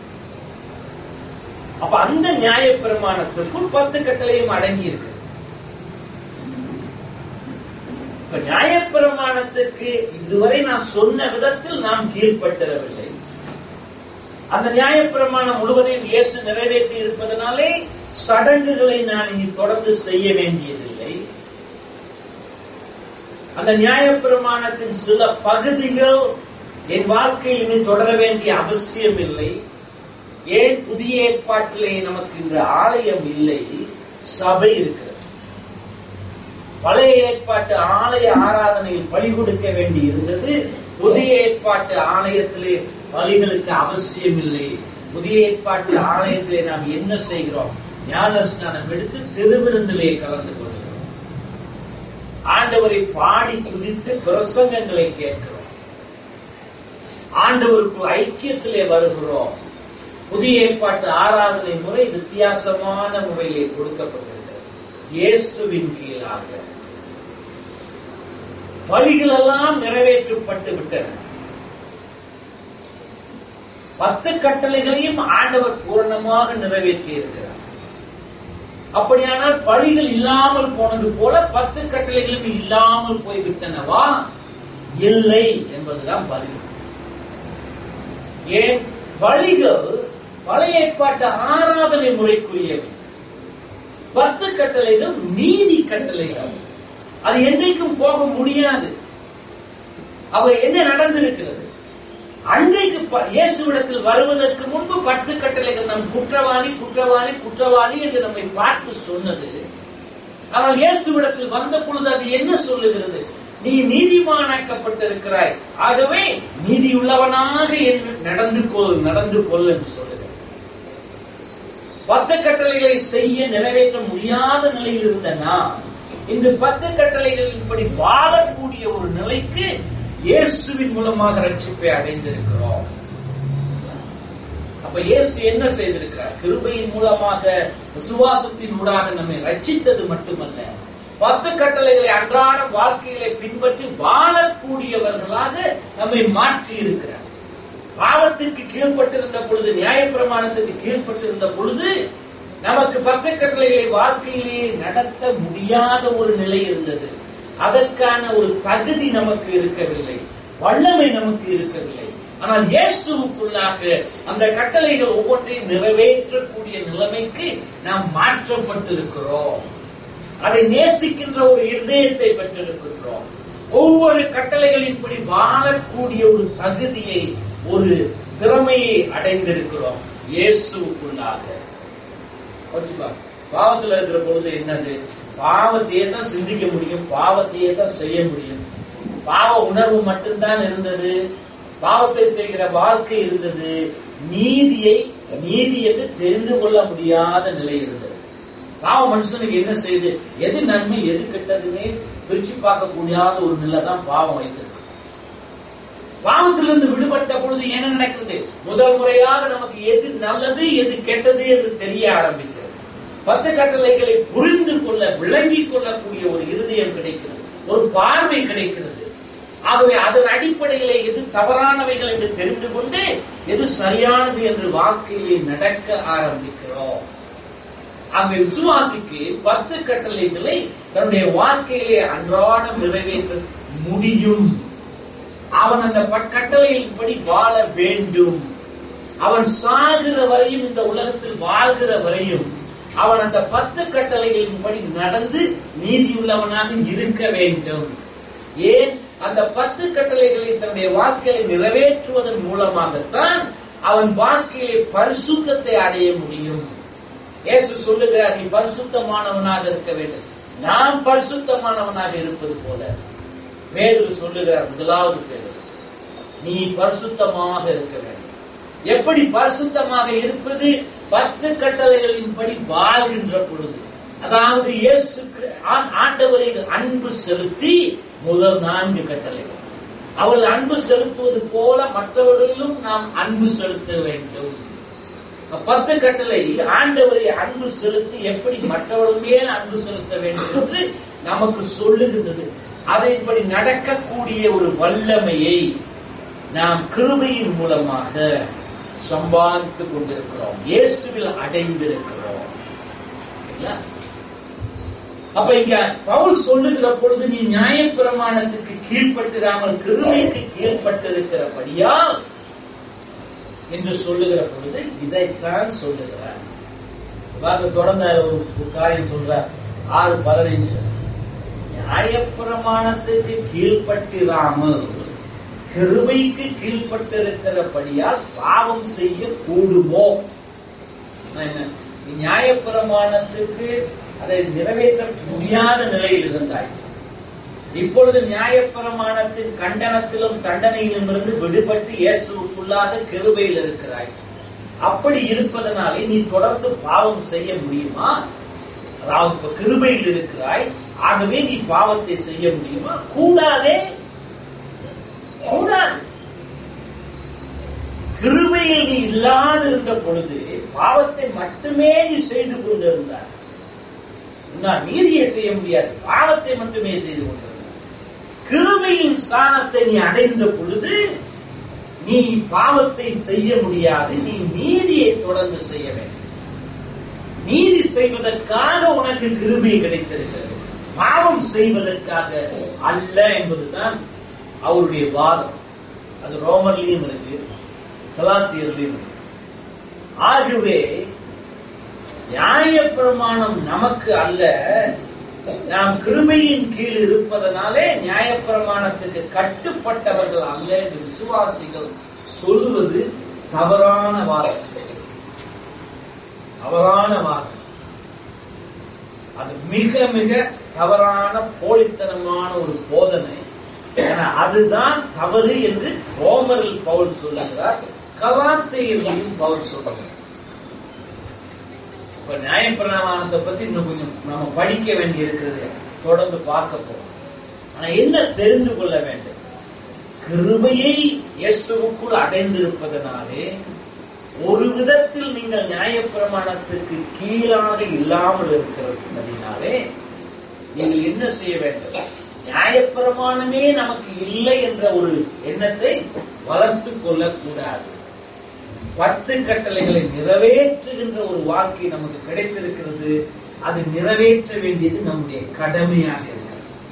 அப்ப அந்த நியாயப்பிரமாணத்திற்குள் பத்து கட்டளையும் அடங்கி இருக்கு இப்ப நியாயப்பிரமாணத்துக்கு இதுவரை நான் சொன்ன விதத்தில் நாம் கீழ்ப்பட்டிரவில்லை அந்த நியாயப்பிரமாணம் முழுவதையும் இயேசு நிறைவேற்றி இருப்பதனாலே சடங்குகளை நான் இனி தொடர்ந்து செய்ய வேண்டியதில்லை அந்த நியாயப்பிரமாணத்தின் சில பகுதிகள் என் வாழ்க்கையில் இனி தொடர வேண்டிய அவசியம் இல்லை ஏன் புதிய ஏற்பாட்டிலே நமக்கு இன்று ஆலயம் இல்லை சபை இருக்கிறது பழைய ஏற்பாட்டு ஆலய ஆராதனையில் பலி கொடுக்க வேண்டி இருந்தது புதிய ஏற்பாட்டு ஆலயத்திலே பலிகளுக்கு அவசியம் இல்லை புதிய ஏற்பாட்டு ஆலயத்திலே நாம் என்ன செய்கிறோம் ஞான ஸ்நானம் எடுத்து திருவிருந்திலே கலந்து கொள்கிறோம் ஆண்டவரை பாடி துதித்து பிரசங்கங்களை கேட்கிறோம் ஆண்டவருக்கு ஐக்கியத்திலே வருகிறோம் புதிய ஏற்பாட்டு ஆராதனை முறை வித்தியாசமான முறையிலே கொடுக்கப்பட்டிருக்கிறது இயேசுவின் கீழாக பலிகள் எல்லாம் நிறைவேற்றப்பட்டு விட்டன பத்து கட்டளைகளையும் ஆண்டவர் பூரணமாக நிறைவேற்றி இருக்கிறார் அப்படியானால் பலிகள் இல்லாமல் போனது போல பத்து கட்டளைகளும் இல்லாமல் போய்விட்டனவா இல்லை என்பதுதான் பதில் ஏன் பலிகள் பழைய ஏற்பாட்டு ஆராதனை முறைக்குரியவை பத்து கட்டளைகள் நீதி கட்டளைகள் அது என்றைக்கும் போக முடியாது அவ என்ன நடந்திருக்கிறது அன்றைக்கு ப- இயேசுவிடத்தில் வருவதற்கு முன்பு பத்து கட்டளைகள் நம் குற்றவாளி குற்றவாளி குற்றவாளி என்று நம்மை பார்த்து சொன்னது ஆனால் இயேசுவிடத்தில் வந்த பொழுது அது என்ன சொல்லுகிறது நீ நீதிமானாக்கப்பட்டிருக்கிறாய் ஆகவே நீதியுள்ளவனாக என்று நடந்து கொள் நடந்து கொள் என்று சொல்லுகிறது பத்து கட்டளைகளை செய்ய நிறைவேற்ற முடியாத நிலையில் இருந்த நாம் இந்த பத்து கட்டளைகளின்படி வாழக்கூடிய ஒரு நிலைக்கு இயேசுவின் மூலமாக ரட்சிப்பை அடைந்திருக்கிறோம் அப்ப இயேசு என்ன செய்திருக்கிறார் கிருபையின் மூலமாக விசுவாசத்தின் ஊடாக நம்மை ரட்சித்தது மட்டுமல்ல பத்து கட்டளைகளை அன்றாட வாழ்க்கையிலே பின்பற்றி வாழக்கூடியவர்களாக நம்மை மாற்றி இருக்கிறார் பாவத்திற்கு கீழ்ப்பட்டிருந்த பொழுது நியாயப்பிரமாணத்துக்கு கீழ்ப்பட்டிருந்த பொழுது நமக்கு பத்து கட்டளைகளை வாழ்க்கையிலே நடத்த முடியாத ஒரு நிலை இருந்தது அதற்கான ஒரு தகுதி நமக்கு இருக்கவில்லை வல்லமை நமக்கு இருக்கவில்லை ஆனால் இயேசுவுக்குள்ளாக அந்த கட்டளைகள் ஒவ்வொன்றையும் நிறைவேற்றக்கூடிய நிலைமைக்கு நாம் மாற்றப்பட்டிருக்கிறோம் அதை நேசிக்கின்ற ஒரு இருதயத்தை பெற்றிருக்கின்றோம் ஒவ்வொரு கட்டளைகளின்படி வாழக்கூடிய ஒரு தகுதியை ஒரு திறமையை அடைந்திருக்கிறோம் இயேசுவுக்குள்ளாக வச்சுப்பா பாவத்துல இருக்கிற பொழுது என்னது பாவத்தையே தான் சிந்திக்க முடியும் பாவத்தையே தான் செய்ய முடியும் பாவ உணர்வு மட்டும்தான் இருந்தது பாவத்தை செய்கிற வாழ்க்கை இருந்தது நீதியை நீதி என்று தெரிந்து கொள்ள முடியாத நிலை இருந்தது பாவ மனுஷனுக்கு என்ன செய்யுது எது நன்மை எது கெட்டதுமே பிரிச்சு பார்க்க முடியாத ஒரு நிலை தான் பாவம் வைத்திருக்கு பாவத்திலிருந்து விடுபட்ட பொழுது என்ன நடக்கிறது முதல் முறையாக நமக்கு எது நல்லது எது கெட்டது என்று தெரிய ஆரம்பிக்கிறது பத்து கட்டளைகளை புரிந்து கொள்ள விளங்கிக் கொள்ளக்கூடிய ஒரு இருதயம் கிடைக்கிறது ஒரு பார்வை கிடைக்கிறது ஆகவே அதன் அடிப்படையிலே எது தவறானவைகள் என்று தெரிந்து கொண்டு எது சரியானது என்று வாழ்க்கையிலே நடக்க ஆரம்பிக்கிறோம் ஆகவே விசுவாசிக்கு பத்து கட்டளைகளை தன்னுடைய வாழ்க்கையிலே அன்றாடம் நிறைவேற்ற முடியும் அவன் அந்த ப- கட்டளையின்படி வாழ வேண்டும் அவன் சாகிற வரையும் இந்த உலகத்தில் வாழ்கிற வரையும் அவன் அந்த பத்து கட்டளைகளின்படி நடந்து நீதியுள்ளவனாக இருக்க வேண்டும் ஏன் அந்த பத்து கட்டளைகளை தன்னுடைய வாழ்க்கையில நிறைவேற்றுவதன் மூலமாகத்தான் அவன் வாழ்க்கையிலே பரிசுத்தத்தை அடைய முடியும் இயேசு சொல்லுகிறார் நீ பரிசுத்தமானவனாக இருக்க வேண்டும் நாம் பரிசுத்தமானவனாக இருப்பது போல வேறு சொல்லுகிறார் முதலாவது பேர் நீ பரிசுத்தமாக இருக்க வேண்டும் எப்படி பரிசுத்தமாக இருப்பது பத்து கட்டளைகளின்படி வாழ்கின்ற பொழுது அதாவது இயேசு கிரி- ஆ- ஆண்டவரை அன்பு செலுத்தி முதல் நான்கு கட்டளைகள் அவள் அன்பு செலுத்துவது போல மற்றவர்களிலும் நாம் அன்பு செலுத்த வேண்டும் பத்து கட்டளை ஆண்டவரை அன்பு செலுத்தி எப்படி மற்றவர்கள் மேல் அன்பு செலுத்த வேண்டும் என்று நமக்கு சொல்லுகின்றது அதன்படி நடக்கக்கூடிய ஒரு வல்லமையை நாம் கிருபையின் மூலமாக சம்பாதித்துக் கொண்டிருக்கிறோம் இயேசுவில் அடைந்திருக்கிறோம் இல்லையா? அப்ப இங்க பவுல் சொல்லுகிற பொழுது நீ நியாயப்பிரமாணத்துக்கு கீழ்ப்பட்டிராமல் கிருபைக்கு கீழ்ப்பட்டிருக்கிறபடியால் என்று சொல்லுகிற பொழுது இதைத்தான் சொல்லுகிறார் பாருங்க தொடர்ந்து அதுல ஒரு ஒரு காரியம் சொல்றார் ஆறு பதினைஞ்சு நியாயப்பிரமாணத்துக்கு கீழ்ப்பட்டிராமல் கிருபைக்கு கீழ்ப்பட்டிருக்கிறபடியால் பாவம் செய்ய கூடுமோ நான் என்ன நீ நியாயப்பிரமாணத்துக்கு அதை நிறைவேற்ற முடியாத நிலையில் இருந்தாய் இப்பொழுது நியாயப்பிரமாணத்தின் கண்டனத்திலும் தண்டனையிலும் இருந்து விடுபட்டு இயேசுவுக்குள்ளாக கிருபையில் இருக்கிறாய் அப்படி இருப்பதனாலே நீ தொடர்ந்து பாவம் செய்ய முடியுமா அதாவது இப்ப கிருபையில் இருக்கிறாய் ஆகவே நீ பாவத்தை செய்ய முடியுமா கூடாதே கூடாது கிருபையில் நீ இல்லாதிருந்த பொழுது பாவத்தை மட்டுமே நீ செய்து கொண்டிருந்தாய் உன்னால் நீதியை செய்ய முடியாது பாவத்தை மட்டுமே செய்து கொண்டிருந்தாய் கிருபையின் ஸ்தானத்தை நீ அடைந்த பொழுது நீ பாவத்தை செய்ய முடியாது நீ நீதியை தொடர்ந்து செய்ய வேண்டும் நீதி செய்வதற்காக உனக்கு கிருபை கிடைத்திருக்கிறது பாவம் செய்வதற்காக அல்ல என்பதுதான் அவருடைய வாதம் அது ரோமர்லயும் இருக்கு கலாத்தியர்லயும் இருக்கு ஆகவே நியாயப்பிரமாணம் நமக்கு அல்ல நாம் கிருபையின் கீழ் இருப்பதனாலே நியாயப்பிரமாணத்துக்கு கட்டுப்பட்டவர்கள் அல்ல என்று விசுவாசிகள் சொல்லுவது தவறான வாதம் தவறான வாதம் அது மிக மிக தவறான போலித்தனமான ஒரு போதனை ஏன்னா அதுதான் தவறு என்று ரோமரில் பவுல் சொல்லுகிறார் கலாத்தையிலையும் பவுல் சொல்லுகிறார் இப்ப நியாயப்பிரமாணத்தை பத்தி இன்னும் கொஞ்சம் நாம படிக்க வேண்டி இருக்கிறது தொடர்ந்து பார்க்க போறோம் ஆனா என்ன தெரிந்து கொள்ள வேண்டும் கிருபையை இயேசுவுக்குள் அடைந்திருப்பதனாலே ஒரு விதத்தில் நீங்கள் நியாயப்பிரமாணத்திற்கு கீழாக இல்லாமல் இருக்கிறதுனாலே நீங்கள் என்ன செய்ய வேண்டும் நியாயப்பிரமாணமே நமக்கு இல்லை என்ற ஒரு எண்ணத்தை வளர்த்து கொள்ளக்கூடாது பத்து கட்டளைகளை நிறைவேற்றுகின்ற ஒரு வாழ்க்கை நமக்கு கிடைத்திருக்கிறது அது நிறைவேற்ற வேண்டியது நம்முடைய கடமையாக இருக்கிறது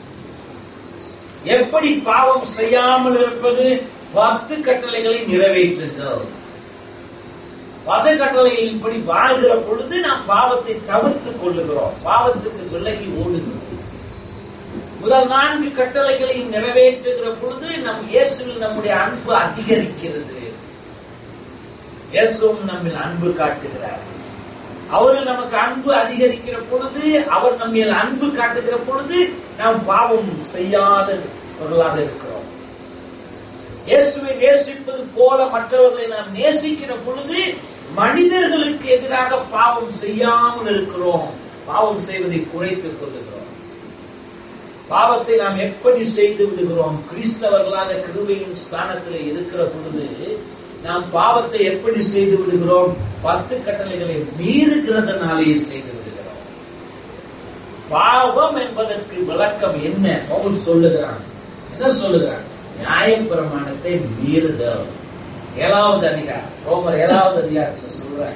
எப்படி பாவம் செய்யாமல் இருப்பது பத்து கட்டளைகளை நிறைவேற்றுங்கள் பத்து கட்டளையில் இப்படி வாழ்கிற பொழுது நாம் பாவத்தை தவிர்த்துக் கொள்ளுகிறோம் பாவத்துக்கு விலகி ஓடுகிறோம் முதல் நான்கு கட்டளைகளை நிறைவேற்றுகிற பொழுது நம் இயேசுவில் நம்முடைய அன்பு அதிகரிக்கிறது இயேசுவும் நம்மில் அன்பு காட்டுகிறார் அவரில் நமக்கு அன்பு அதிகரிக்கிற பொழுது அவர் நம்மில் அன்பு காட்டுகிற பொழுது நாம் பாவம் செய்யாதவர்களாக இருக்கிறோம் இயேசுவை நேசிப்பது போல மற்றவர்களை நாம் நேசிக்கிற பொழுது மனிதர்களுக்கு எதிராக பாவம் செய்யாமல் இருக்கிறோம் பாவம் செய்வதை குறைத்துக் கொள்ளுகிறோம் பாவத்தை நாம் எப்படி செய்து விடுகிறோம் கிறிஸ்தவர்களாக கிருபையின் ஸ்தானத்தில் இருக்கிற பொழுது நாம் பாவத்தை எப்படி செய்து விடுகிறோம் பத்து கட்டளைகளை மீறுகிறதுனாலேயே செய்து விடுகிறோம் பாவம் என்பதற்கு விளக்கம் என்ன பவுல் சொல்லுகிறான் என்ன சொல்லுகிறான் நியாயப்பிரமாணத்தை மீறுதல் ஏழாவது அதிகாரம் ரோமர் ஏழாவது அதிகாரத்தில் சொல்ற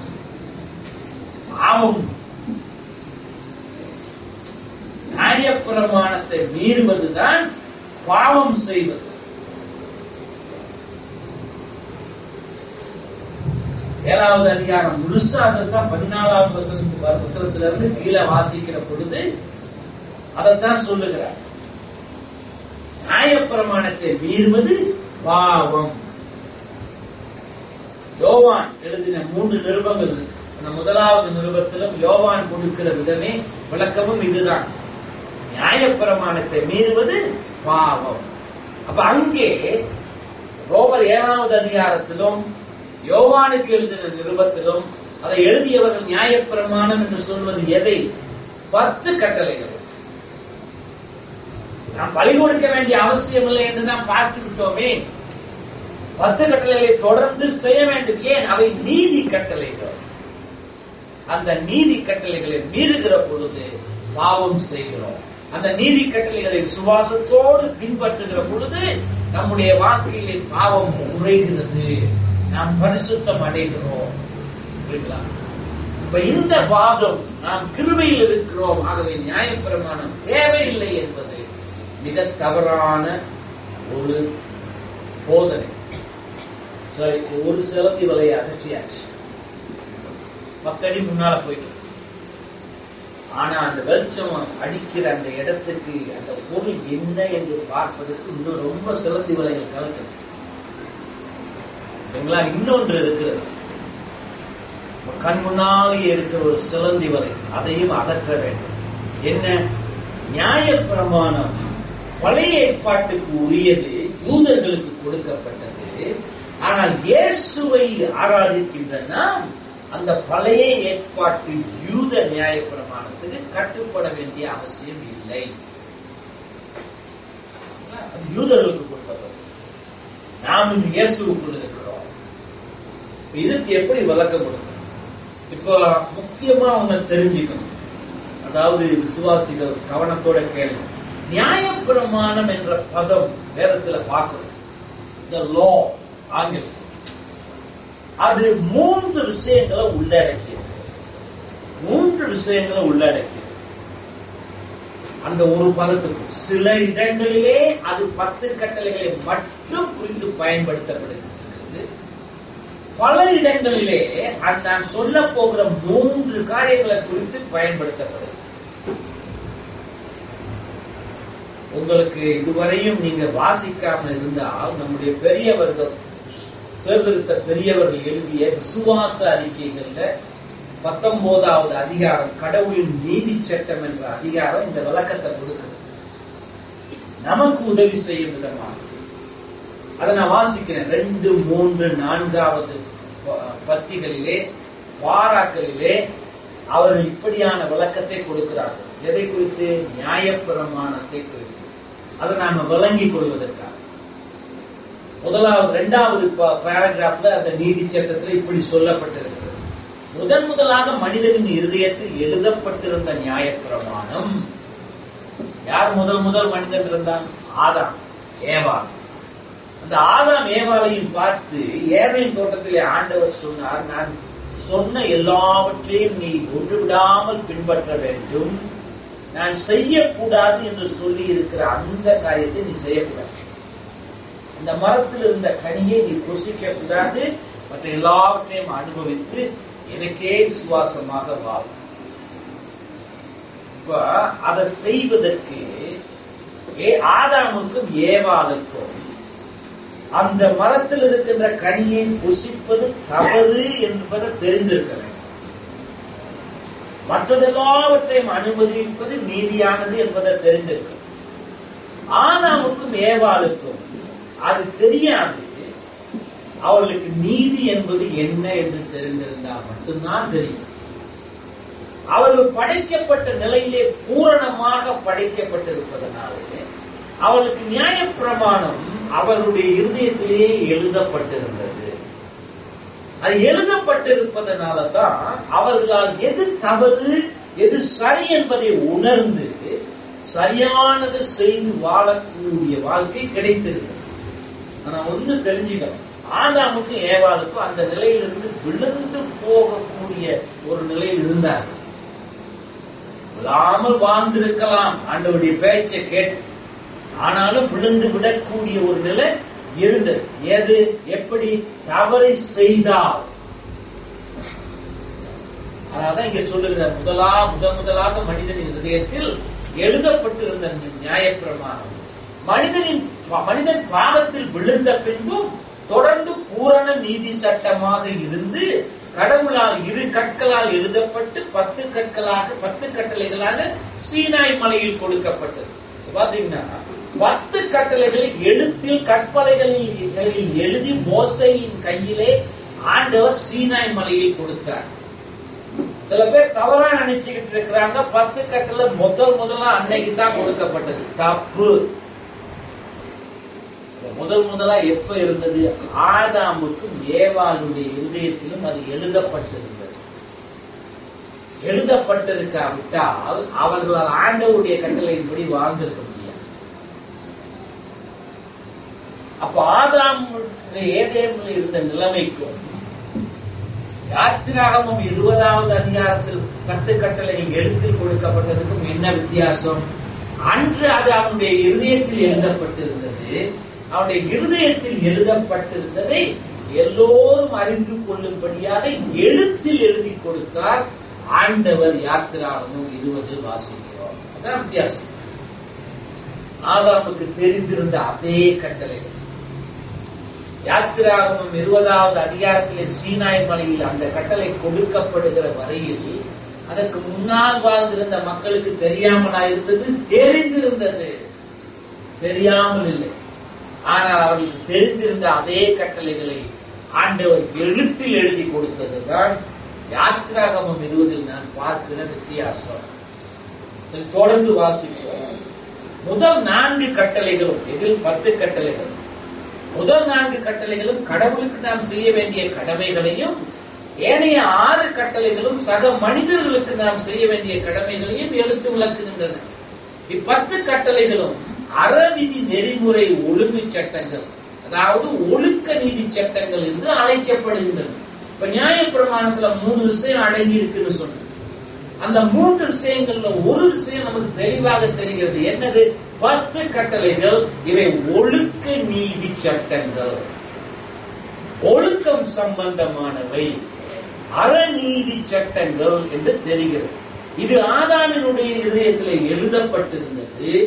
பாவம் நியாயப்பிரமாணத்தை மீறுவதுதான் பாவம் செய்வது ஏழாவது அதிகாரம் முழுசா அதைத்தான் பதினாலாவது வசனத்து வசனத்துல இருந்து கீழே வாசிக்கிற பொழுது அதைத்தான் சொல்லுகிறார் நியாயப்பிரமாணத்தை மீறுவது பாவம் யோவான் எழுதின மூன்று நிருபங்கள் அந்த முதலாவது நிருபத்திலும் யோவான் கொடுக்கிற விதமே விளக்கமும் இதுதான் நியாயப்பிரமாணத்தை மீறுவது பாவம் அப்ப அங்கே ரோமர் ஏழாவது அதிகாரத்திலும் யோவானுக்கு எழுதின நிருபத்திலும் அதை எழுதியவர்கள் நியாயப்பிரமாணம் என்று சொல்வது எதை பத்து கட்டளைகள் நாம் பழி கொடுக்க வேண்டிய அவசியம் இல்லை என்று நாம் பார்த்து விட்டோமே பத்து கட்டளைகளை தொடர்ந்து செய்ய வேண்டும் ஏன் அவை நீதி கட்டளைகள் அந்த நீதி கட்டளைகளை மீறுகிற பொழுது பாவம் செய்கிறோம் அந்த நீதி கட்டளைகளை சுவாசத்தோடு பின்பற்றுகிற பொழுது நம்முடைய வாழ்க்கையிலே பாவம் குறைகிறது நாம் பரிசுத்தம் அடைகிறோம் புரியுங்களா இப்ப இந்த வாதம் நாம் கிருபையில் இருக்கிறோம் ஆகவே நியாயப்பிரமாணம் தேவையில்லை என்பது மிக தவறான ஒரு போதனை சரி ஒரு சிலந்தி வலையை அகற்றியாச்சு பத்தடி முன்னால போயிட்டு ஆனா அந்த வெளிச்சம் அடிக்கிற அந்த இடத்துக்கு அந்த பொருள் என்ன என்று பார்ப்பதற்கு இன்னும் ரொம்ப சிலந்தி வலைகள் கலட்டணும் சரிங்களா இன்னொன்று இருக்கிறது கண் முன்னாலே இருக்கிற ஒரு சிலந்தி வலை அதையும் அகற்ற வேண்டும் என்ன நியாயப்பிரமாணம் பழைய ஏற்பாட்டுக்கு உரியது யூதர்களுக்கு கொடுக்கப்பட்டது ஆனால் இயேசுவை ஆராதிக்கின்ற நாம் அந்த பழைய ஏற்பாட்டு யூத நியாயப்பிரமாணத்துக்கு கட்டுப்பட வேண்டிய அவசியம் இல்லை அது யூதர்களுக்கு கொடுக்கப்பட்டது நாம் இந்த இயேசுக்குள் இருக்கிறோம் இதுக்கு எப்படி விளக்கம் கொடுக்கணும் இப்போ முக்கியமா ஒண்ணு தெரிஞ்சுக்கணும் அதாவது விசுவாசிகள் கவனத்தோட கேள்வி நியாயப்பிரமாணம் என்ற பதம் வேதத்துல பார்க்கிறோம் த லோ ஆங்கிலம் அது மூன்று விஷயங்களை உள்ளடக்கியது மூன்று விஷயங்களை உள்ளடக்கியது அந்த ஒரு பதத்துக்கு சில இடங்களிலே அது பத்து கட்டளைகளை மட்டும் குறித்து பயன்படுத்தப்படுகிறது பல இடங்களிலே அது நான் சொல்ல போகிற மூன்று காரியங்களை குறித்து பயன்படுத்தப்படுது உங்களுக்கு இதுவரையும் நீங்க வாசிக்காம இருந்தால் நம்முடைய பெரியவர்கள் சீர்திருத்த பெரியவர்கள் எழுதிய விசுவாச அறிக்கைகள்ல பத்தொன்பதாவது அதிகாரம் கடவுளின் நீதி சட்டம் என்ற அதிகாரம் இந்த விளக்கத்தை கொடுக்கிறது நமக்கு உதவி செய்யும் விதமாக அதை நான் வாசிக்கிறேன் ரெண்டு மூன்று நான்காவது ப- பத்திகளிலே பாராக்களிலே அவர்கள் இப்படியான விளக்கத்தை கொடுக்கிறார்கள் எதை குறித்து நியாயப்பிரமாணத்தை குறித்து அதை நாம விளங்கிக் கொள்வதற்காக முதலாவது இரண்டாவது பேராகிராஃப்ல அந்த நீதி சட்டத்தில் இப்படி சொல்லப்பட்டிருக்கிறது முதன் முதலாக மனிதனின் இருதயத்தில் எழுதப்பட்டிருந்த நியாயப்பிரமாணம் யார் முதல் முதல் மனிதன் இருந்தான் ஆதாம் ஏவா அந்த ஆதாம் ஏவாளையும் பார்த்து ஏதையின் தோட்டத்திலே ஆண்டவர் சொன்னார் நான் சொன்ன எல்லாவற்றையும் நீ ஒன்று விடாமல் பின்பற்ற வேண்டும் நான் செய்யக்கூடாது என்று சொல்லி இருக்கிற அந்த காரியத்தை நீ செய்யக்கூடாது இந்த மரத்தில் இருந்த கனியை நீ புசிக்க கூடாது மற்ற எல்லாவற்றையும் அனுபவித்து எனக்கே சுவாசமாக வாழும் இப்ப அதை செய்வதற்கு ஏ ஆதாமுக்கும் ஏவாளுக்கும் அந்த மரத்தில் இருக்கின்ற கனியை புசிப்பது தவறு என்பதை தெரிந்திருக்க வேண்டும் மற்றதெல்லாவற்றையும் அனுமதிப்பது நீதியானது என்பதை தெரிந்திருக்க ஆதாமுக்கும் ஏவாளுக்கும் அது தெரியாது அவர்களுக்கு நீதி என்பது என்ன என்று தெரிந்திருந்தால் மட்டும்தான் தெரியும் அவர்கள் படைக்கப்பட்ட நிலையிலே பூரணமாக படைக்கப்பட்டிருப்பதனாலே அவர்களுக்கு நியாயப்பிரமாணம் அவர்களுடைய இருதயத்திலேயே எழுதப்பட்டிருந்தது அது எழுதப்பட்டிருப்பதனால தான் அவர்களால் எது தவறு எது சரி என்பதை உணர்ந்து சரியானது செய்து வாழக்கூடிய வாழ்க்கை கிடைத்திருந்தது ஆனா ஒண்ணு தெரிஞ்சுக்கணும் ஆதாமுக்கும் ஏவாளுக்கும் அந்த நிலையிலிருந்து விழுந்து போகக்கூடிய ஒரு நிலையில் இருந்தார் விழாமல் வாழ்ந்திருக்கலாம் ஆண்டவருடைய பேச்சை கேட்டு ஆனாலும் விழுந்து விடக்கூடிய ஒரு நிலை இருந்தது எது எப்படி தவறை செய்தால் அதனாலதான் இங்க சொல்லுகிறார் முதலா முதல் முதலாக மனிதனின் இதயத்தில் எழுதப்பட்டிருந்த நியாயப்பிரமாணம் மனிதனின் மனிதன் பாவத்தில் விழுந்த பின்பும் தொடர்ந்து பூரண நீதி சட்டமாக இருந்து கடவுளால் இரு கற்களால் எழுதப்பட்டு பத்து கற்களாக பத்து கட்டளைகளாக சீனாய் மலையில் கொடுக்கப்பட்டது பாத்தீங்கன்னா பத்து கட்டளைகளை எழுத்தில் கற்பலைகளில் எழுதி மோசையின் கையிலே ஆண்டவர் சீனாய் மலையில் கொடுத்தார் சில பேர் தவறா நினைச்சுக்கிட்டு இருக்கிறாங்க பத்து கட்டளை முதல் முதலா அன்னைக்கு தான் கொடுக்கப்பட்டது தப்பு முதல் முதலா எப்ப இருந்தது ஆதாமுக்கும் ஏவாளுடைய இருதயத்திலும் அது எழுதப்பட்டிருந்தது எழுதப்பட்டிருக்காவிட்டால் அவர்களால் ஆண்டவுடைய கட்டளையின்படி வாழ்ந்திருக்க முடியாது அப்ப ஆதாம் ஏதேமில் இருந்த நிலைமைக்கும் யாத்திராகமும் இருபதாவது அதிகாரத்தில் பத்து கட்டளைகள் எழுத்தில் கொடுக்கப்பட்டதுக்கும் என்ன வித்தியாசம் அன்று அது அவனுடைய இருதயத்தில் எழுதப்பட்டிருந்தது அவனுடைய இருதயத்தில் எழுதப்பட்டிருந்ததை எல்லோரும் அறிந்து கொள்ளும்படியாக எழுத்தில் எழுதி கொடுத்தார் ஆண்டவர் யாத்திராகமும் இருபதில் வாசிக்கிறோம் அதான் வித்தியாசம் ஆதாமுக்கு தெரிந்திருந்த அதே கட்டளைகள் யாத்திராகமும் இருபதாவது அதிகாரத்திலே சீனாய் மலையில் அந்த கட்டளை கொடுக்கப்படுகிற வரையில் அதற்கு முன்னால் வாழ்ந்திருந்த மக்களுக்கு தெரியாமலா இருந்தது தெரிந்திருந்தது தெரியாமல் இல்லை ஆனால் அவர்களுக்கு தெரிந்திருந்த அதே கட்டளைகளை ஆண்டவர் எழுத்தில் எழுதி கொடுத்ததுதான் யாத்திராகமம் இருவதில் நான் பார்க்கிற வித்தியாசம் சரி, தொடர்ந்து வாசிப்போம் முதல் நான்கு கட்டளைகளும் இதில் பத்து கட்டளைகள் முதல் நான்கு கட்டளைகளும் கடவுளுக்கு நாம் செய்ய வேண்டிய கடமைகளையும் ஏனைய ஆறு கட்டளைகளும் சக மனிதர்களுக்கு நாம் செய்ய வேண்டிய கடமைகளையும் எடுத்து விளக்குகின்றன இப்பத்து கட்டளைகளும் அறவிதி நெறிமுறை ஒழுங்கு சட்டங்கள் அதாவது ஒழுக்க நீதி சட்டங்கள் என்று அழைக்கப்படுகின்றன இப்ப நியாயப்பிரமாணத்துல மூணு விஷயம் அடங்கி இருக்குன்னு சொன்ன அந்த மூன்று விஷயங்கள்ல ஒரு விஷயம் நமக்கு தெளிவாக தெரிகிறது என்னது பத்து கட்டளைகள் இவை ஒழுக்க நீதி சட்டங்கள் ஒழுக்கம் சம்பந்தமானவை அறநீதி சட்டங்கள் என்று தெரிகிறது இது ஆதாமினுடைய இதயத்தில் எழுதப்பட்டிருந்தது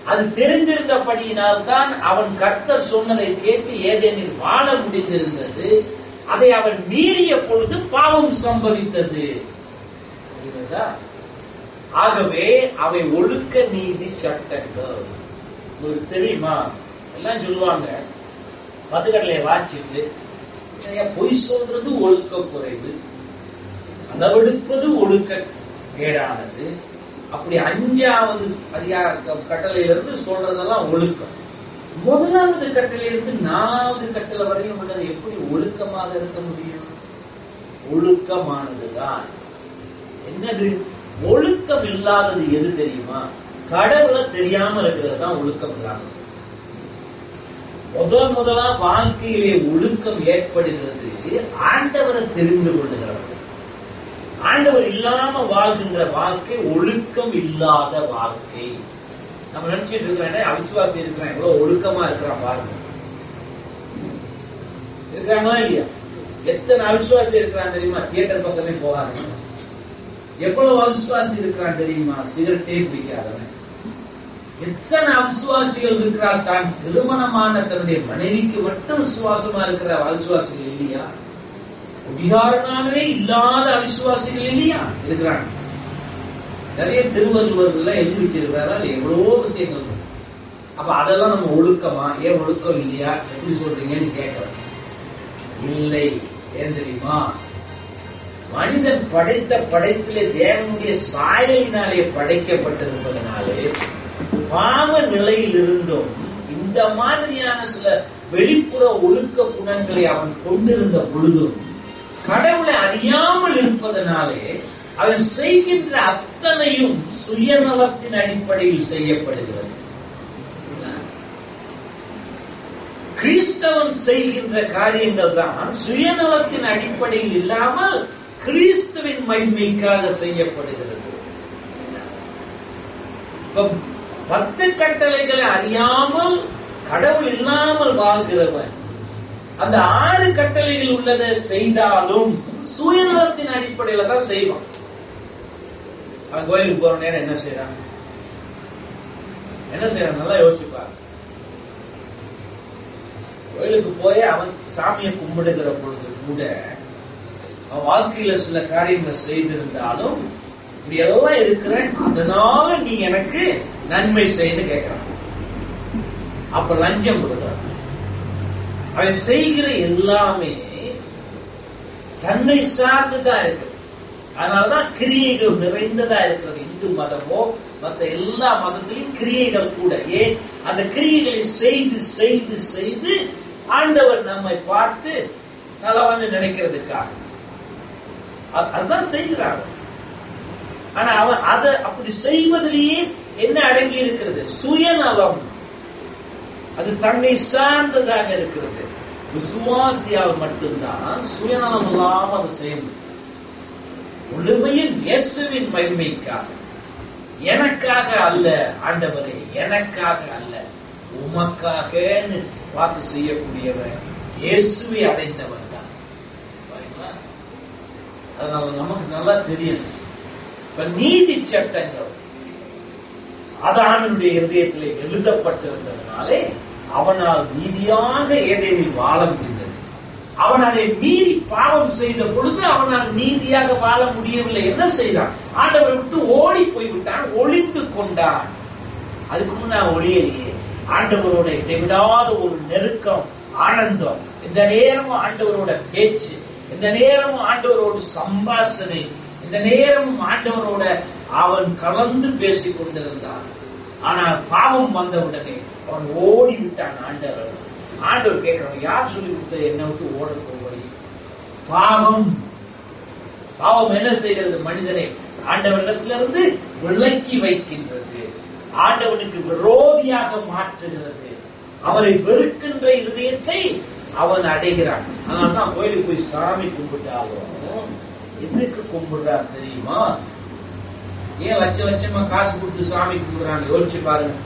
அது தெரிந்திருந்தபடியினால் தான் அவன் கர்த்தர் சொன்னதை கேட்டு ஏதேனில் வாழ முடிந்திருந்தது அதை அவன் மீறிய பொழுது பாவம் சம்பவித்தது புரியுதா? ஆகவே அவை ஒழுக்க நீதி சட்டங்கள் உங்களுக்கு தெரியுமா எல்லாம் சொல்லுவாங்க மதுக்கடலையை வாசிச்சுட்டு "ஐயா, பொய் சொல்றது ஒழுக்க குறைவு களவெடுப்பது ஒழுக்க கேடானது அப்படி அஞ்சாவது அதிகார கட்டளையிலிருந்து சொல்றதெல்லாம் ஒழுக்கம் முதலாவது கட்டளையிலிருந்து நாலாவது கட்டளை வரையும் உள்ளது எப்படி ஒழுக்கமாக இருக்க முடியும் ஒழுக்கமானதுதான் என்னது ஒழுக்கம் இல்லாதது எது தெரியுமா கடவுளை தெரியாம இருக்கிறது தான் ஒழுக்கம் இல்லாதது முதல் முதலா வாழ்க்கையிலே ஒழுக்கம் ஏற்படுகிறது ஆண்டவரை தெரிந்து கொள்ளுகிறவர்கள் ஆண்டவர் இல்லாம வாழ்கின்ற வாழ்க்கை ஒழுக்கம் இல்லாத வாழ்க்கை நம்ம நினைச்சிட்டு இருக்கிறேன் அவிசுவாசி இருக்கிறான் எவ்வளவு ஒழுக்கமா இருக்கிறான் பாருங்க இருக்கிறாங்களா இல்லையா எத்தனை அவிசுவாசி இருக்கிறான் தெரியுமா தியேட்டர் பக்கமே போகாது எவ்வளவு அவிசுவாசி இருக்கிறான் தெரியுமா சிகரெட்டே பிடிக்காதவன் எத்தனை அவிசுவாசிகள் இருக்கிறார் தான் திருமணமான தன்னுடைய மனைவிக்கு மட்டும் விசுவாசமா இருக்கிற அவிசுவாசிகள் இல்லையா குடிகாரனாகவே இல்லாத அவிசுவாசிகள் இல்லையா இருக்கிறாங்க நிறைய திருவள்ளுவர்கள் எழுதி வச்சிருக்கிறாரா இல்ல எவ்வளவோ விஷயங்கள் இருக்கு. அப்ப அதெல்லாம் நம்ம ஒழுக்கமா ஏன் ஒழுக்கம் இல்லையா எப்படி சொல்றீங்கன்னு கேட்கிறோம் இல்லை ஏன் தெரியுமா மனிதன் படைத்த படைப்பிலே தேவனுடைய சாயலினாலே படைக்கப்பட்டிருப்பதனாலே பாவ நிலையில் இருந்தும் இந்த மாதிரியான சில வெளிப்புற ஒழுக்க குணங்களை அவன் கொண்டிருந்த பொழுதும் கடவுளை அறியாமல் இருப்பதனாலே அவன் செய்கின்ற அத்தனையும் சுயநலத்தின் அடிப்படையில் செய்யப்படுகிறது கிறிஸ்தவன் செய்கின்ற காரியங்கள் தான் சுயநலத்தின் அடிப்படையில் இல்லாமல் கிறிஸ்துவின் மகிமைக்காக செய்யப்படுகிறது இப்ப பத்து கட்டளைகளை அறியாமல் கடவுள் இல்லாமல் வாழ்கிறவன் அந்த ஆறு கட்டளைகள் உள்ளதை செய்தாலும் சுயநலத்தின் அடிப்படையில தான் செய்வான் அவன் கோயிலுக்கு போற நேரம் என்ன செய்யறான் என்ன செய்யறான் நல்லா யோசிப்பார் கோயிலுக்கு போய் அவன் சாமியை கும்பிடுகிற பொழுது கூட அவன் வாழ்க்கையில சில காரியங்களை செய்திருந்தாலும் இப்படி எல்லாம் இருக்கிறேன் அதனால நீ எனக்கு நன்மை செய்யு கேட்கிறான் அப்ப லஞ்சம் கொடுக்கிறான் அவன் செய்கிற எல்லாமே தன்னை சார்ந்துதான் இருக்கு அதனாலதான் கிரியைகள் நிறைந்ததா இருக்கிறது இந்து மதமோ மத்த எல்லா மதத்திலையும் கிரியைகள் கூட ஏன் அந்த கிரியைகளை செய்து செய்து செய்து ஆண்டவர் நம்மை பார்த்து நலவான்னு நினைக்கிறதுக்காக அது- அதுதான் செய்கிறாங்க ஆனா அவன் அதை அப்படி செய்வதிலேயே என்ன அடங்கி இருக்கிறது சுயநலம் அது தன்னை சார்ந்ததாக இருக்கிறது விசுவாசியால் மட்டும்தான் சுயநலம் இல்லாமல் அதை செய்ய முடியும் முழுமையில் இயேசுவின் மகிமைக்காக எனக்காக அல்ல ஆண்டவரே எனக்காக அல்ல உமக்காகன்னு பார்த்து செய்யக்கூடியவன் இயேசுவை அடைந்தவன் தான் பாருங்களா? அதனால நமக்கு நல்லா தெரியும் இப்ப நீதி சட்டங்கள் ஆதாமனுடைய இருதயத்திலே எழுதப்பட்டிருந்ததுனாலே அவனால் நீதியாக ஏதேனில் வாழ முடிந்தது அவன் அதை மீறி பாவம் செய்த பொழுது அவனால் நீதியாக வாழ முடியவில்லை என்ன செய்தான் ஆண்டவரை விட்டு ஓடி போய் விட்டான் ஒளிந்து கொண்டான் அதுக்கு முன்ன ஒளியலையே ஆண்டவரோட இடைவிடாத ஒரு நெருக்கம் ஆனந்தம் இந்த நேரமும் ஆண்டவரோட பேச்சு இந்த நேரமும் ஆண்டவரோட சம்பாஷணை இந்த நேரமும் ஆண்டவரோட அவன் கலந்து பேசிக் கொண்டிருந்தான் ஆனால் பாவம் வந்தவுடனே அவன் ஓடி விட்டான் ஆண்டவர் ஆண்டவர் கேட்கிறவன் யார் சொல்லி கொடுத்த என்னை விட்டு ஓட போவடி பாவம் பாவம் என்ன செய்கிறது மனிதனை ஆண்டவனிடத்திலிருந்து விலக்கி வைக்கின்றது ஆண்டவனுக்கு விரோதியாக மாற்றுகிறது அவரை வெறுக்கின்ற இருதயத்தை அவன் அடைகிறான் அதனால தான் கோயிலுக்கு போய் சாமி கும்பிட்டாலும் எதுக்கு கும்பிடுறான் தெரியுமா ஏன் லட்ச லட்சமா காசு கொடுத்து சாமி கும்பிடுறான்னு யோசிச்சு பாருங்க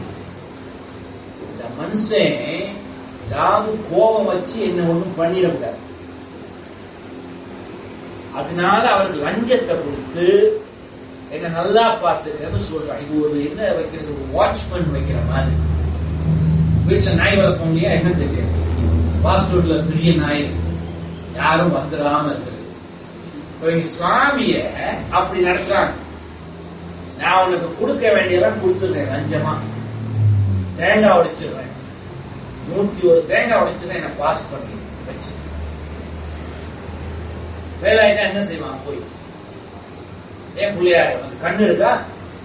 இந்த மனுஷன் ஏதாவது கோபம் வச்சு என்ன ஒண்ணும் பண்ணிடக்கூடாது அதனால அவருக்கு லஞ்சத்தை கொடுத்து என்ன நல்லா பார்த்துக்கன்னு சொல்றான் இது ஒரு என்ன வைக்கிறது ஒரு வாட்ச்மேன் வைக்கிற மாதிரி வீட்டுல நாய் வளர்ப்போம் இல்லையா என்ன தெரியாது ஃபாஸ்ட் ஃபுட்ல பெரிய நாய் இருக்குது யாரும் வந்துடாம இருக்குது இப்ப இவங்க சாமிய அப்படி நடத்துறாங்க நான் உனக்கு கொடுக்க வேண்டியதெல்லாம் கொடுத்துடுறேன் லஞ்சமா தேங்காய் உடைச்சிடுறேன் நூத்தி ஒரு தேங்காய் உடைச்சிடுறேன் என்ன பாஸ் பண்ணி வச்சு வேலை ஆயிட்டா என்ன செய்வான் போய் ஏன் பிள்ளையாரு உனக்கு கண்ணு இருக்கா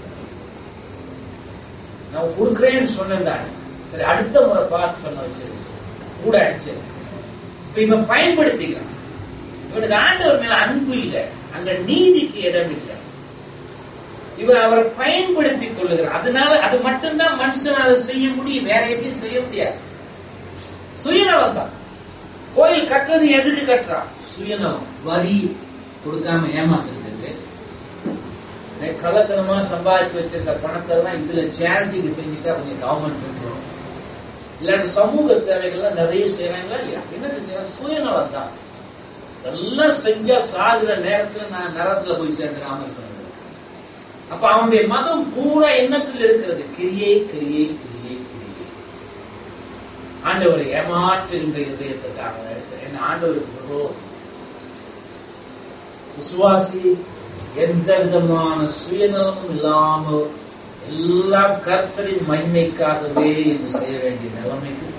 நான் கொடுக்குறேன்னு சொன்னேன் சரி அடுத்த முறை பார்த்து பண்ண வச்சிருக்கு கூட அடிச்சிரு இப்ப இவன் பயன்படுத்திக்கிறான் இவனுக்கு ஆண்டவர் மேல அன்பு இல்லை அங்க நீதிக்கு இடம் இல்லை இவர் அவரை பயன்படுத்திக் கொள்ளுகிறார் அதனால அது மட்டும்தான் மனுஷனால செய்ய முடியும் வேற எதையும் செய்ய முடியாது சுயநலம் தான் கோயில் கட்டுறது எதுக்கு கட்டுறான் சுயநலம் வரி கொடுக்காம ஏமாத்துறது கலத்தனமா சம்பாதிச்சு வச்சிருக்க பணத்தை எல்லாம் இதுல சேரிட்டிக்கு செஞ்சுட்டா கொஞ்சம் கவர்மெண்ட் பெற்றுரும் இல்லாட்டி சமூக சேவைகள்லாம் நிறைய செய்யறாங்களா இல்லையா என்னது செய்யறாங்க சுயநலம் தான் எல்லாம் செஞ்சா சாகுற நேரத்துல நான் நரத்துல போய் சேர்ந்துடாம இருக்கணும் அப்ப அவனுடைய மதம் பூரா எண்ணத்தில் இருக்கிறது கிரியை கிரியை கிரியை கிரியை ஆண்டவரை ஏமாற்றுகின்ற இதயத்துக்காக என்ன ஆண்டவருக்கு விரோதி விசுவாசி எந்த விதமான சுயநலமும் இல்லாமல் எல்லாம் கர்த்தரின் மகிமைக்காகவே என்று செய்ய வேண்டிய நிலைமைக்கு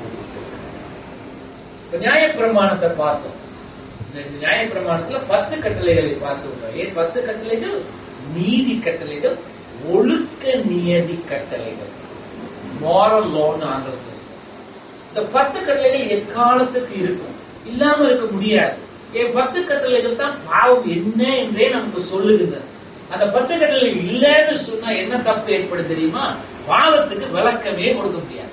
இப்ப நியாயப்பிரமாணத்தை பார்த்தோம் இந்த நியாயப்பிரமாணத்துல பத்து கட்டளைகளை பார்த்து ஏன் பத்து கட்டளைகள் நீதி கட்டளைகள் ஒழுக்க நியதி கட்டளைகள் மாரல் லோன்னு ஆங்கிலத்தில் இந்த பத்து கட்டளைகள் எக்காலத்துக்கு இருக்கும் இல்லாம இருக்க முடியாது என் பத்து கட்டளைகள் தான் பாவம் என்ன என்றே நமக்கு சொல்லுகின்றன அந்த பத்து கட்டளை இல்லைன்னு சொன்னா என்ன தப்பு ஏற்படும் தெரியுமா பாவத்துக்கு விளக்கமே கொடுக்க முடியாது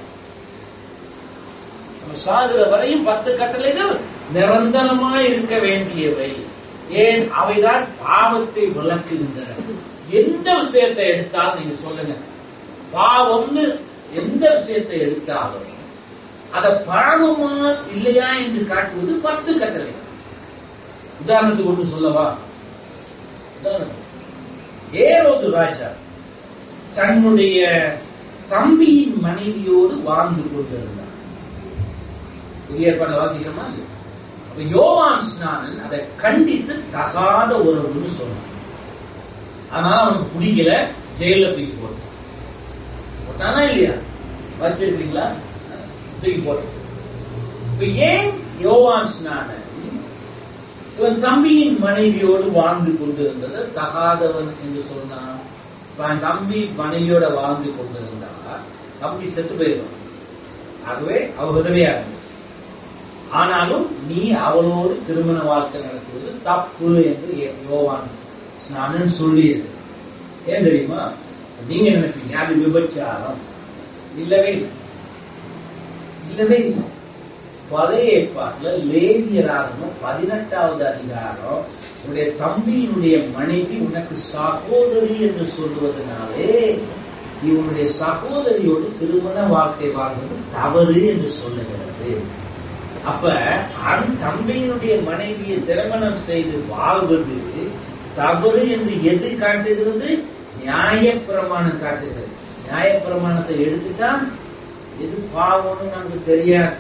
நம்ம சாகுற வரையும் பத்து கட்டளைகள் நிரந்தரமா இருக்க வேண்டியவை ஏன் அவைதான் பாவத்தை விளக்குகின்றன எந்த விஷயத்தை எடுத்தாலும் நீங்க சொல்லுங்க பாவம்னு எந்த விஷயத்தை எடுத்தாலும் அத பாவமா இல்லையா என்று காட்டுவது பத்து கட்டளை உதாரணத்துக்கு ஒன்று சொல்லவா உதாரணத்துக்கு ஏரோது ராஜா தன்னுடைய தம்பியின் மனைவியோடு வாழ்ந்து கொண்டிருந்தார் புதிய ஏற்பாடு வாசிக்கிறோமா இல்லையா அப்ப யோவான் ஸ்நானன் அதை கண்டித்து தகாத உறவுன்னு சொன்னான் அதனால அவனுக்கு பிடிக்கல ஜெயில தூக்கி போட்டான் போட்டானா இல்லையா வச்சிருக்கீங்களா தூக்கி போட்டு இப்ப ஏன் யோவான் ஸ்நானன் இவன் தம்பியின் மனைவியோடு வாழ்ந்து கொண்டிருந்தது தகாதவன் என்று சொன்னான் தம்பி மனைவியோட வாழ்ந்து கொண்டிருந்தா தம்பி செத்து போயிருவான் ஆகவே அவ விதவையா ஆனாலும் நீ அவளோடு திருமண வாழ்க்கை நடத்துவது தப்பு என்று யோவான் ஸ்நானன் சொல்லியது ஏன் தெரியுமா நீங்க நினைப்பீங்க அது விபச்சாரம் இல்லவே இல்லை இல்லவே இல்லை பழைய ஏற்பாட்டுல லேவியராகணும் பதினெட்டாவது அதிகாரம் உன்னுடைய தம்பியினுடைய மனைவி உனக்கு சகோதரி என்று சொல்லுவதனாலே நீ உன்னுடைய சகோதரியோடு திருமண வாழ்க்கை வாழ்வது தவறு என்று சொல்லுகிறது அப்ப அன் தம்பியினுடைய மனைவியை திருமணம் செய்து வாழ்வது தவறு என்று எது காட்டுகிறது நியாயப்பிரமாணம் காட்டுகிறது நியாயப்பிரமாணத்தை எடுத்துட்டா எது பாவம்னு நமக்கு தெரியாது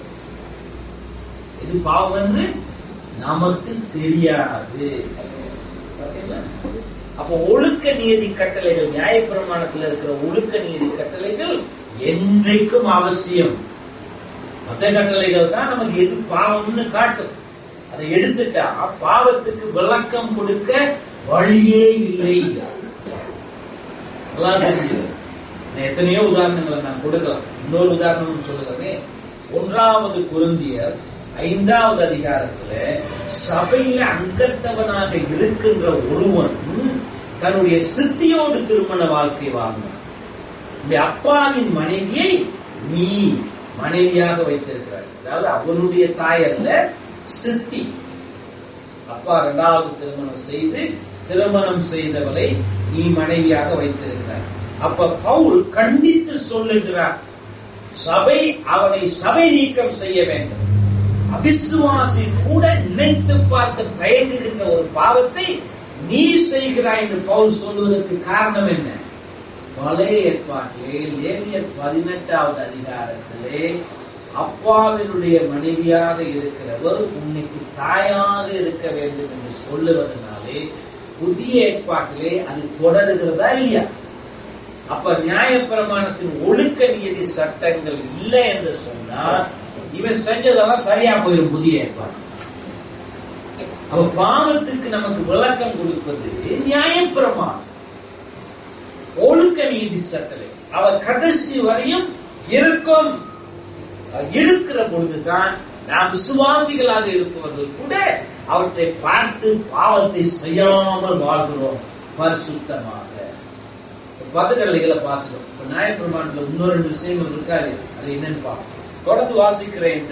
எது பாவம்னு நமக்கு தெரியாது அப்ப ஒழுக்க நீதி கட்டளைகள் நியாயப்பிரமாணத்தில் இருக்கிற ஒழுக்க நீதி கட்டளைகள் என்றைக்கும் அவசியம் மத கட்டளைகள் தான் நமக்கு எது பாவம்னு காட்டும் அதை எடுத்துட்டா பாவத்துக்கு விளக்கம் கொடுக்க வழியே இல்லை எத்தனையோ உதாரணங்களை நான் கொடுக்கலாம் இன்னொரு உதாரணம் சொல்லுகிறேன் ஒன்றாவது குருந்தியர் ஐந்தாவது அதிகாரத்துல சபையில அங்கத்தவனாக இருக்கின்ற ஒருவன் தன்னுடைய சித்தியோடு திருமண வாழ்க்கை வாழ்ந்தான் அப்பாவின் மனைவியை நீ மனைவியாக வைத்திருக்கிறாய் அதாவது அவனுடைய தாய் அல்ல சித்தி அப்பா இரண்டாவது திருமணம் செய்து திருமணம் செய்தவளை நீ மனைவியாக வைத்திருக்கிறாய் அப்ப பவுல் கண்டித்து சொல்லுகிறார் சபை அவனை சபை நீக்கம் செய்ய வேண்டும் அவிசுவாசி கூட நினைத்து பார்க்க தயங்குகின்ற ஒரு பாவத்தை நீ செய்கிறாய் என்று பவுல் சொல்வதற்கு காரணம் என்ன பழைய ஏற்பாட்டிலே லேவியர் பதினெட்டாவது அதிகாரத்திலே அப்பாவினுடைய மனைவியாக இருக்கிறவர் உன்னைக்கு தாயாக இருக்க வேண்டும் என்று சொல்லுவதனாலே புதிய ஏற்பாட்டிலே அது தொடருகிறதா இல்லையா அப்ப நியாயப்பிரமாணத்தின் ஒழுக்க நியதி சட்டங்கள் இல்லை என்று சொன்னால் இவன் செஞ்சதெல்லாம் சரியா போயிடும் புதிய ஏற்பாடு அவ பாவத்துக்கு நமக்கு விளக்கம் கொடுப்பது நியாயப்பிரமாணம் ஒழுக்க நீதி சட்டளை அவ கடைசி வரையும் இருக்கும் இருக்கிற பொழுதுதான் நாம் விசுவாசிகளாக இருப்பவர்கள் கூட அவற்றை பார்த்து பாவத்தை செய்யாமல் வாழ்கிறோம் பரிசுத்தமாக பதக்கலைகளை பார்த்துட்டோம் இப்ப நியாயப்பிரமாணத்துல இன்னொரு ரெண்டு விஷயங்கள் இருக்காது அது என்னன்னு பார்ப்போம் தொடர்ந்து வாசிக்கிற இந்த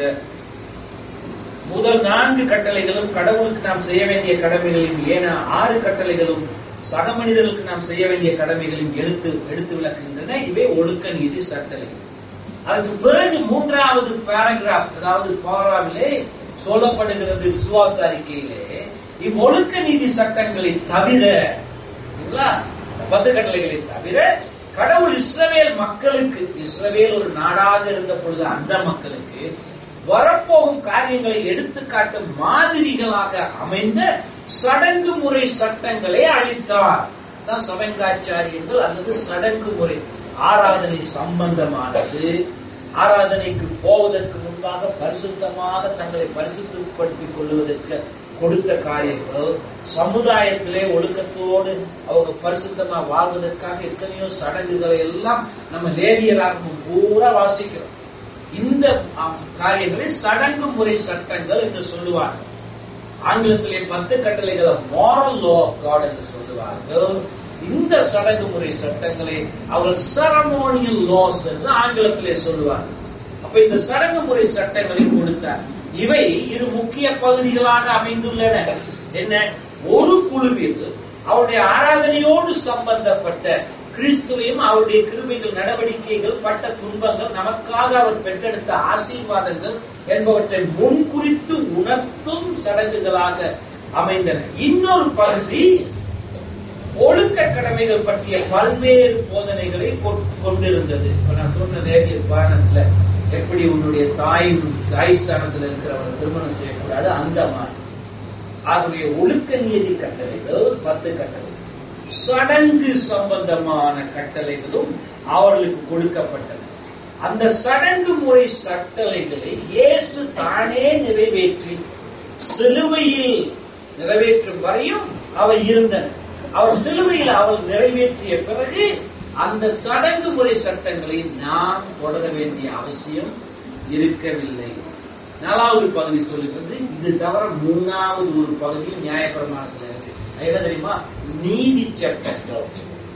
முதல் நான்கு கட்டளைகளும் கடவுளுக்கு நாம் செய்ய வேண்டிய கடமைகளையும் ஏன்னா ஆறு கட்டளைகளும் சக மனிதர்களுக்கு நாம் செய்ய வேண்டிய கடமைகளையும் எடுத்து எடுத்து விளக்குகின்றன இவை ஒழுக்க நீதி சட்டளை அதுக்கு பிறகு மூன்றாவது பேராகிராஃப் அதாவது பாராவிலே சொல்லப்படுகிறது விசுவாச அறிக்கையிலே இவ்வொழுக்க நீதி சட்டங்களை தவிர பத்து கட்டளைகளை தவிர கடவுள் இஸ்ரவேல் மக்களுக்கு இஸ்ரவேல் ஒரு நாடாக இருந்த பொழுது அந்த மக்களுக்கு வரப்போகும் காரியங்களை எடுத்துக்காட்டும் மாதிரிகளாக அமைந்த சடங்கு முறை சட்டங்களை அளித்தார் தான் சபங்காச்சாரியங்கள் அல்லது சடங்கு முறை ஆராதனை சம்பந்தமானது ஆராதனைக்கு போவதற்கு முன்பாக பரிசுத்தமாக தங்களை பரிசுத்தப்படுத்திக் கொள்வதற்கு கொடுத்த காரியங்கள் சமுதாயத்திலே ஒழுக்கத்தோடு அவங்க பரிசுத்தமா வாழ்வதற்காக எத்தனையோ சடங்குகளை எல்லாம் நம்ம லேவியராகவும் பூரா வாசிக்கிறோம் இந்த காரியங்களை சடங்கு முறை சட்டங்கள் என்று சொல்லுவார்கள் ஆங்கிலத்திலே பத்து கட்டளைகளை மாரல் லோ ஆஃப் காட் என்று சொல்லுவார்கள் இந்த சடங்கு முறை சட்டங்களை அவர் செரமோனியல் லாஸ் என்று ஆங்கிலத்திலே சொல்லுவார்கள் அப்ப இந்த சடங்கு முறை சட்டங்களை கொடுத்தார் இவை இரு முக்கிய பகுதிகளாக அமைந்துள்ளன என்ன ஒரு குழுவில் அவருடைய ஆராதனையோடு சம்பந்தப்பட்ட கிறிஸ்துவையும் அவருடைய கிருபைகள் நடவடிக்கைகள் பட்ட துன்பங்கள் நமக்காக அவர் பெற்றெடுத்த ஆசீர்வாதங்கள் என்பவற்றை முன்குறித்து உணர்த்தும் சடங்குகளாக அமைந்தன இன்னொரு பகுதி ஒழுக்க கடமைகள் பற்றிய பல்வேறு போதனைகளை கொண்டிருந்தது இப்ப நான் சொன்ன ரேடியல் பாரணத்துல எப்படி உன்னுடைய தாய் தாய் ஸ்தானத்தில் இருக்கிறவரை திருமணம் செய்யக்கூடாது அந்த மாதிரி ஆகவே ஒழுக்க நியதி கட்டளைகள் பத்து கட்டளை சடங்கு சம்பந்தமான கட்டளைகளும் அவர்களுக்கு கொடுக்கப்பட்டன அந்த சடங்கு முறை சட்டளைகளை இயேசு தானே நிறைவேற்றி சிலுவையில் நிறைவேற்றும் வரையும் அவை இருந்தன அவர் சிலுவையில் அவள் நிறைவேற்றிய பிறகு அந்த சடங்கு முறை சட்டங்களை நாம் தொடர வேண்டிய அவசியம் இருக்கவில்லை நாலாவது பகுதி சொல்லுகிறது இது தவிர மூணாவது ஒரு பகுதியும் நியாயப்பிரமாணத்தில் இருக்கு என்ன தெரியுமா நீதி சட்டங்கள்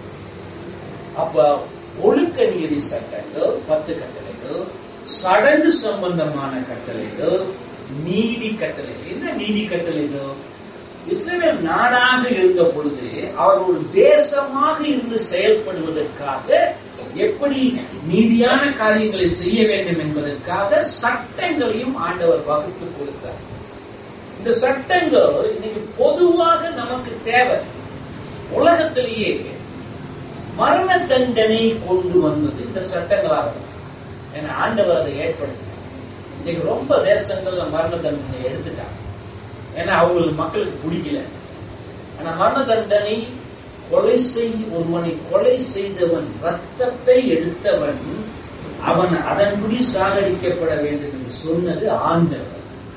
அப்ப ஒழுக்க நீதி சட்டங்கள் பத்து கட்டளைகள் சடங்கு சம்பந்தமான கட்டளைகள் நீதி கட்டளைகள் என்ன நீதி கட்டளைகள் இஸ்ரேல் நாடாக இருந்த பொழுது அவர் ஒரு தேசமாக இருந்து செயல்படுவதற்காக எப்படி நீதியான காரியங்களை செய்ய வேண்டும் என்பதற்காக சட்டங்களையும் ஆண்டவர் வகுத்து கொடுத்தார் இந்த சட்டங்கள் இன்னைக்கு பொதுவாக நமக்கு தேவை உலகத்திலேயே மரண தண்டனை கொண்டு வந்தது இந்த சட்டங்களாக ஏன்னா ஆண்டவர் அதை ஏற்படுத்தினார் இன்னைக்கு ரொம்ப தேசங்கள்ல மரண தண்டனை எடுத்துட்டாங்க ஏன்னா அவங்களுக்கு மக்களுக்கு பிடிக்கல ஆனா மரண தண்டனை கொலை செய் ஒருவனை கொலை செய்தவன் ரத்தத்தை எடுத்தவன் அவன் அதன்படி சாகடிக்கப்பட வேண்டும் என்று சொன்னது ஆண்டவர்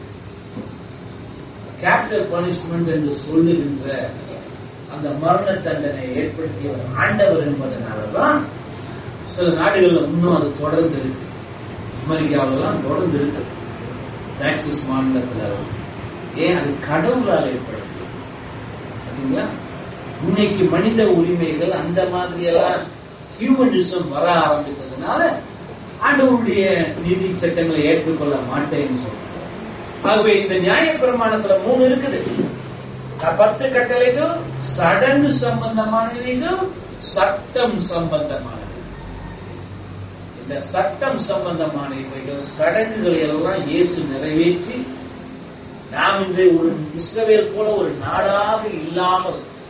கேபிட்டல் பனிஷ்மெண்ட் என்று சொல்லுகின்ற அந்த மரண தண்டனை ஏற்படுத்தியவர் ஆண்டவர் என்பதனாலதான் சில நாடுகள்ல இன்னும் அது தொடர்ந்து இருக்கு அமெரிக்காவிலாம் தொடர்ந்து இருக்கு டாக்ஸஸ் மாநிலத்துல ஏன் அது கடவுளால் ஏற்படுத்தியது சரிங்களா இன்னைக்கு மனித உரிமைகள் அந்த மாதிரி எல்லாம் ஹியூமனிசம் வர ஆரம்பித்ததுனால ஆண்டவருடைய நீதி சட்டங்களை ஏற்றுக்கொள்ள மாட்டேன்னு சொல்றாங்க ஆகவே இந்த நியாய பிரமாணத்துல மூணு இருக்குது பத்து கட்டளைகள் சடங்கு சம்பந்தமானவைகள் சட்டம் சம்பந்தமானவை இந்த சட்டம் சம்பந்தமான இவைகள் சடங்குகளை எல்லாம் இயேசு நிறைவேற்றி நாம் இன்று ஒரு இஸ்ரவேல் போல ஒரு நாடாக இல்லாமல்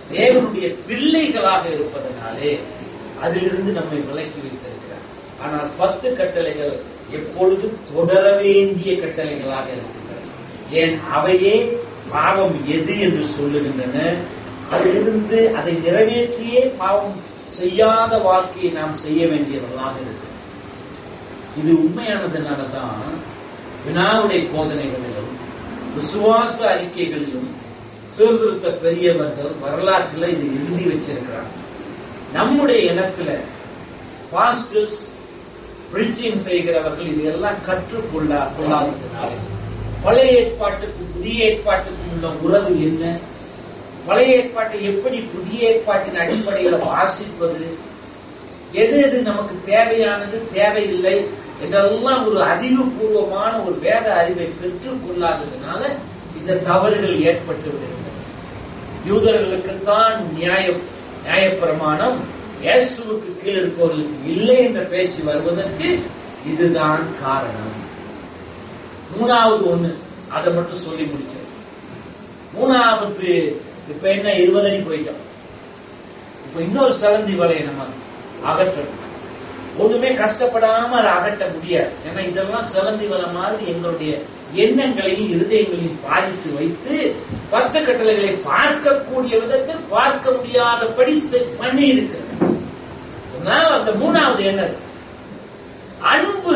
தேவனுடைய பிள்ளைகளாக இருப்பதனாலே அதிலிருந்து நம்மை விலக்கி வைத்திருக்கிறார் ஆனால் பத்து கட்டளைகள் எப்பொழுதும் தொடர வேண்டிய கட்டளைகளாக இருக்கின்றன ஏன் அவையே பாவம் எது என்று சொல்லுகின்றன அதிலிருந்து அதை நிறைவேற்றியே பாவம் செய்யாத வாழ்க்கையை நாம் செய்ய வேண்டியவர்களாக இருக்கிறோம் இது உண்மையானதுனால தான் வினாவுடைய போதனைகளிலும் விசுவாச அறிக்கைகளிலும் சீர்திருத்த பெரியவர்கள் வரலாற்றுல இது எழுதி வச்சிருக்கிறாங்க நம்முடைய இனத்துல பாஸ்டர்ஸ் பிரிச்சிங் செய்கிறவர்கள் இது எல்லாம் கற்றுக்கொள்ள கொள்ளாததுனால பழைய ஏற்பாட்டுக்கும் புதிய ஏற்பாட்டுக்கும் உள்ள உறவு என்ன பழைய ஏற்பாட்டை எப்படி புதிய ஏற்பாட்டின் அடிப்படையில் வாசிப்பது எது எது நமக்கு தேவையானது தேவையில்லை என்றெல்லாம் ஒரு அறிவுபூர்வமான ஒரு வேத அறிவை பெற்றுக் கொள்ளாததுனால இந்த தவறுகள் ஏற்பட்டு விடுகின்றன யூதர்களுக்குத்தான் நியாயம் நியாயப்பிரமாணம் இயேசுவுக்கு கீழ் இருப்பவர்களுக்கு இல்லை என்ற பேச்சு வருவதற்கு இதுதான் காரணம் மூணாவது ஒண்ணு அதை மட்டும் சொல்லி முடிச்சேன் மூணாவது இப்ப என்ன இருபது அடி போயிட்டோம் இப்ப இன்னொரு சலந்தி வலையை நம்ம அகற்றணும் ஒண்ணுமே கஷ்டப்படாம அதை அகற்ற முடியாது ஏன்னா இதெல்லாம் சிலந்தி வலை மாதிரி எங்களுடைய எண்ணங்களையும் இருதயங்களையும் பாதித்து வைத்து பத்து கட்டளைகளை பார்க்கக்கூடிய விதத்தில் பார்க்க முடியாதபடி செ- பண்ணி இருக்கிறது அதனால அந்த மூணாவது என்ன அன்பு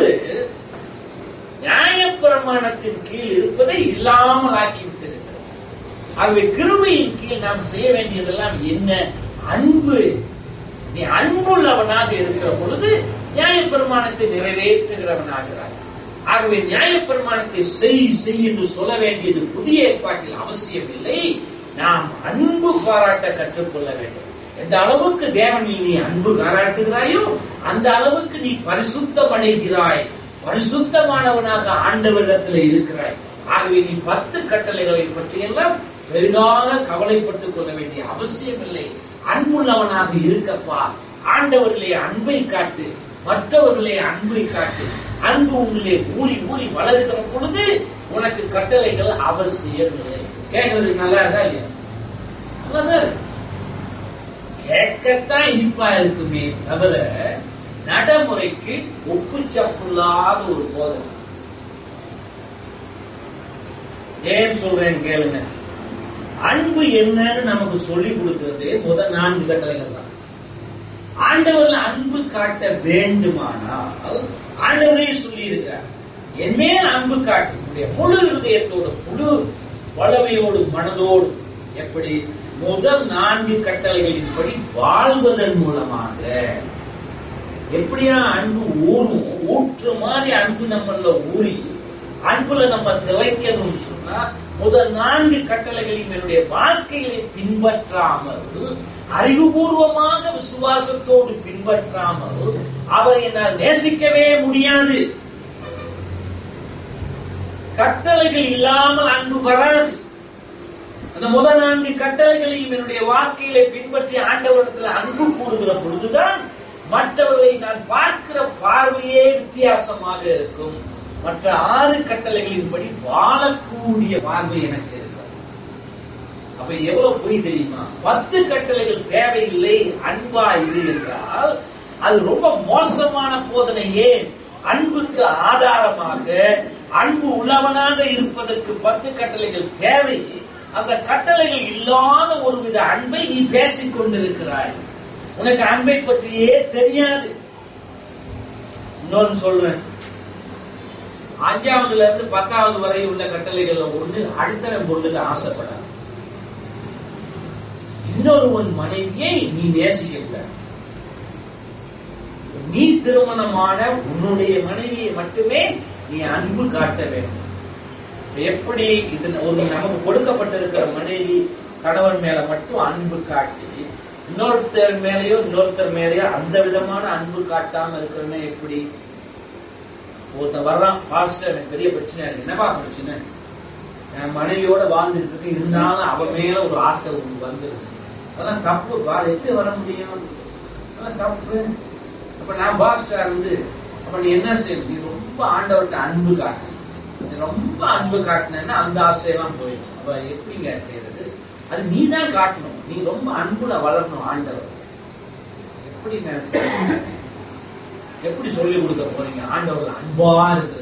நியாயப்பிரமாணத்தின் கீழ் இருப்பதை இல்லாமல் ஆக்கிவிட்டிருக்கிறது ஆகவே கிருபையின் கீழ் நாம் செய்ய வேண்டியதெல்லாம் என்ன அன்பு நீ அன்புள்ளவனாக இருக்கிற பொழுது நியாயப்பிரமாணத்தை நிறைவேற்றுகிறவனாகிறாய் ஆகவே நியாயப்பிரமாணத்தை செய் செய் என்று சொல்ல வேண்டியது புதிய ஏற்பாட்டில் அவசியம் இல்லை நாம் அன்பு பாராட்ட கற்றுக்கொள்ள வேண்டும் எந்த அளவுக்கு தேவனில் நீ அன்பு பாராட்டுகிறாயோ அந்த அளவுக்கு நீ பரிசுத்தம் அடைகிறாய் பரிசுத்தமானவனாக ஆண்டவரிடத்தில் இருக்கிறாய் ஆகவே நீ பத்து கட்டளைகளை பற்றியெல்லாம் பெரிதாக கவலைப்பட்டுக் கொள்ள வேண்டிய அவசியம் இல்லை அன்புள்ளவனாக இருக்கப்பா ஆண்டவர்களே அன்பை காட்டு மற்றவர்களே அன்பை காட்டு அன்பு உங்களிலே ஊறி ஊறி வளருகிற பொழுது உனக்கு கட்டளைகள் அவசியம் இல்லை கேட்கறது நல்லா இருக்கா இல்லையா நல்லாதான் இருக்கு கேட்கத்தான் இனிப்பா இருக்குமே தவிர நடைமுறைக்கு ஒப்புச்சப்புள்ளாத ஒரு போதனை ஏன் சொல்றேன் கேளுங்க அன்பு என்னன்னு நமக்கு சொல்லி கொடுக்கிறது முதல் நான்கு கட்டளைகள் தான் ஆண்டவர்ல அன்பு காட்ட வேண்டுமானால் ஆண்டவரே சொல்லி இருக்கிறார் என் மேல் அன்பு காட்டு உன்னுடைய முழு இருதயத்தோடு முழு வளமையோடு மனதோடு எப்படி முதல் நான்கு கட்டளைகளின்படி வாழ்வதன் மூலமாக எப்படியா அன்பு ஊறும் ஊற்று மாதிரி அன்பு நம்மள ஊறி அன்புல நம்ம திளைக்கணும்னு சொன்னா முதல் நான்கு கட்டளைகளையும் என்னுடைய வாழ்க்கைகளை பின்பற்றாமல் அறிவுபூர்வமாக விசுவாசத்தோடு பின்பற்றாமல் அவரை என்னால் நேசிக்கவே முடியாது கட்டளைகள் இல்லாமல் அன்பு வராது அந்த முதல் நான்கு கட்டளைகளையும் என்னுடைய வாழ்க்கையிலே பின்பற்றி ஆண்டவரிடத்தில் அன்பு கூறுகிற பொழுதுதான் மற்றவர்களை நான் பார்க்கிற பார்வையே வித்தியாசமாக இருக்கும் மற்ற ஆறு கட்டளைகளின்படி வாழக்கூடிய பார்வை எனக்கு இருக்கும் அப்ப எவ்வளவு பொய் தெரியுமா பத்து கட்டளைகள் தேவையில்லை அன்பா இரு என்றால் அது ரொம்ப மோசமான போதனை ஏன் அன்புக்கு ஆதாரமாக அன்பு உள்ளவனாக இருப்பதற்கு பத்து கட்டளைகள் தேவை அந்த கட்டளைகள் இல்லாத ஒருவித அன்பை நீ பேசிக் கொண்டிருக்கிறாய் உனக்கு அன்பை பற்றியே தெரியாது இன்னொன்னு சொல்றேன் அஞ்சாவதுல இருந்து பத்தாவது வரை உள்ள கட்டளைகள்ல ஒண்ணு அடுத்தவன் பொருளுக்கு ஆசைப்படாது இன்னொருவன் மனைவியை நீ நேசிக்க கூடாது நீ திருமணமான உன்னுடைய மனைவியை மட்டுமே நீ அன்பு காட்ட வேண்டும் எப்படி இது ஒரு நமக்கு கொடுக்கப்பட்டிருக்கிற மனைவி கணவன் மேல மட்டும் அன்பு காட்டி இன்னொருத்தர் மேலேயோ இன்னொருத்தர் மேலேயோ அந்த விதமான அன்பு காட்டாம இருக்கிறன்னு எப்படி ஒருத்தன் வர்றான் பாஸ்டர் எனக்கு பெரிய பிரச்சனை இருக்கு என்னப்பா பிரச்சனை என் மனைவியோட வாழ்ந்துட்டு இருக்கு இருந்தாலும் அவ மேல ஒரு ஆசை உனக்கு வந்துருது அதெல்லாம் தப்பு பா எப்படி வர முடியும் அதெல்லாம் தப்பு அப்ப நான் பாஸ்டர் இருந்து அப்ப நீ என்ன செய்ய நீ ரொம்ப ஆண்டவர்கிட்ட அன்பு காட்டு நீ ரொம்ப அன்பு காட்டினேன்னா அந்த ஆசையெல்லாம் போயிடும் அப்ப எப்படிங்க செய்யறது அது நீ தான் காட்டணும் நீ ரொம்ப அன்புல வளரணும் ஆண்டவர் எப்படி நினைச்ச எப்படி சொல்லி கொடுக்க போறீங்க ஆண்டவர்கள் அன்பா இருக்கிறது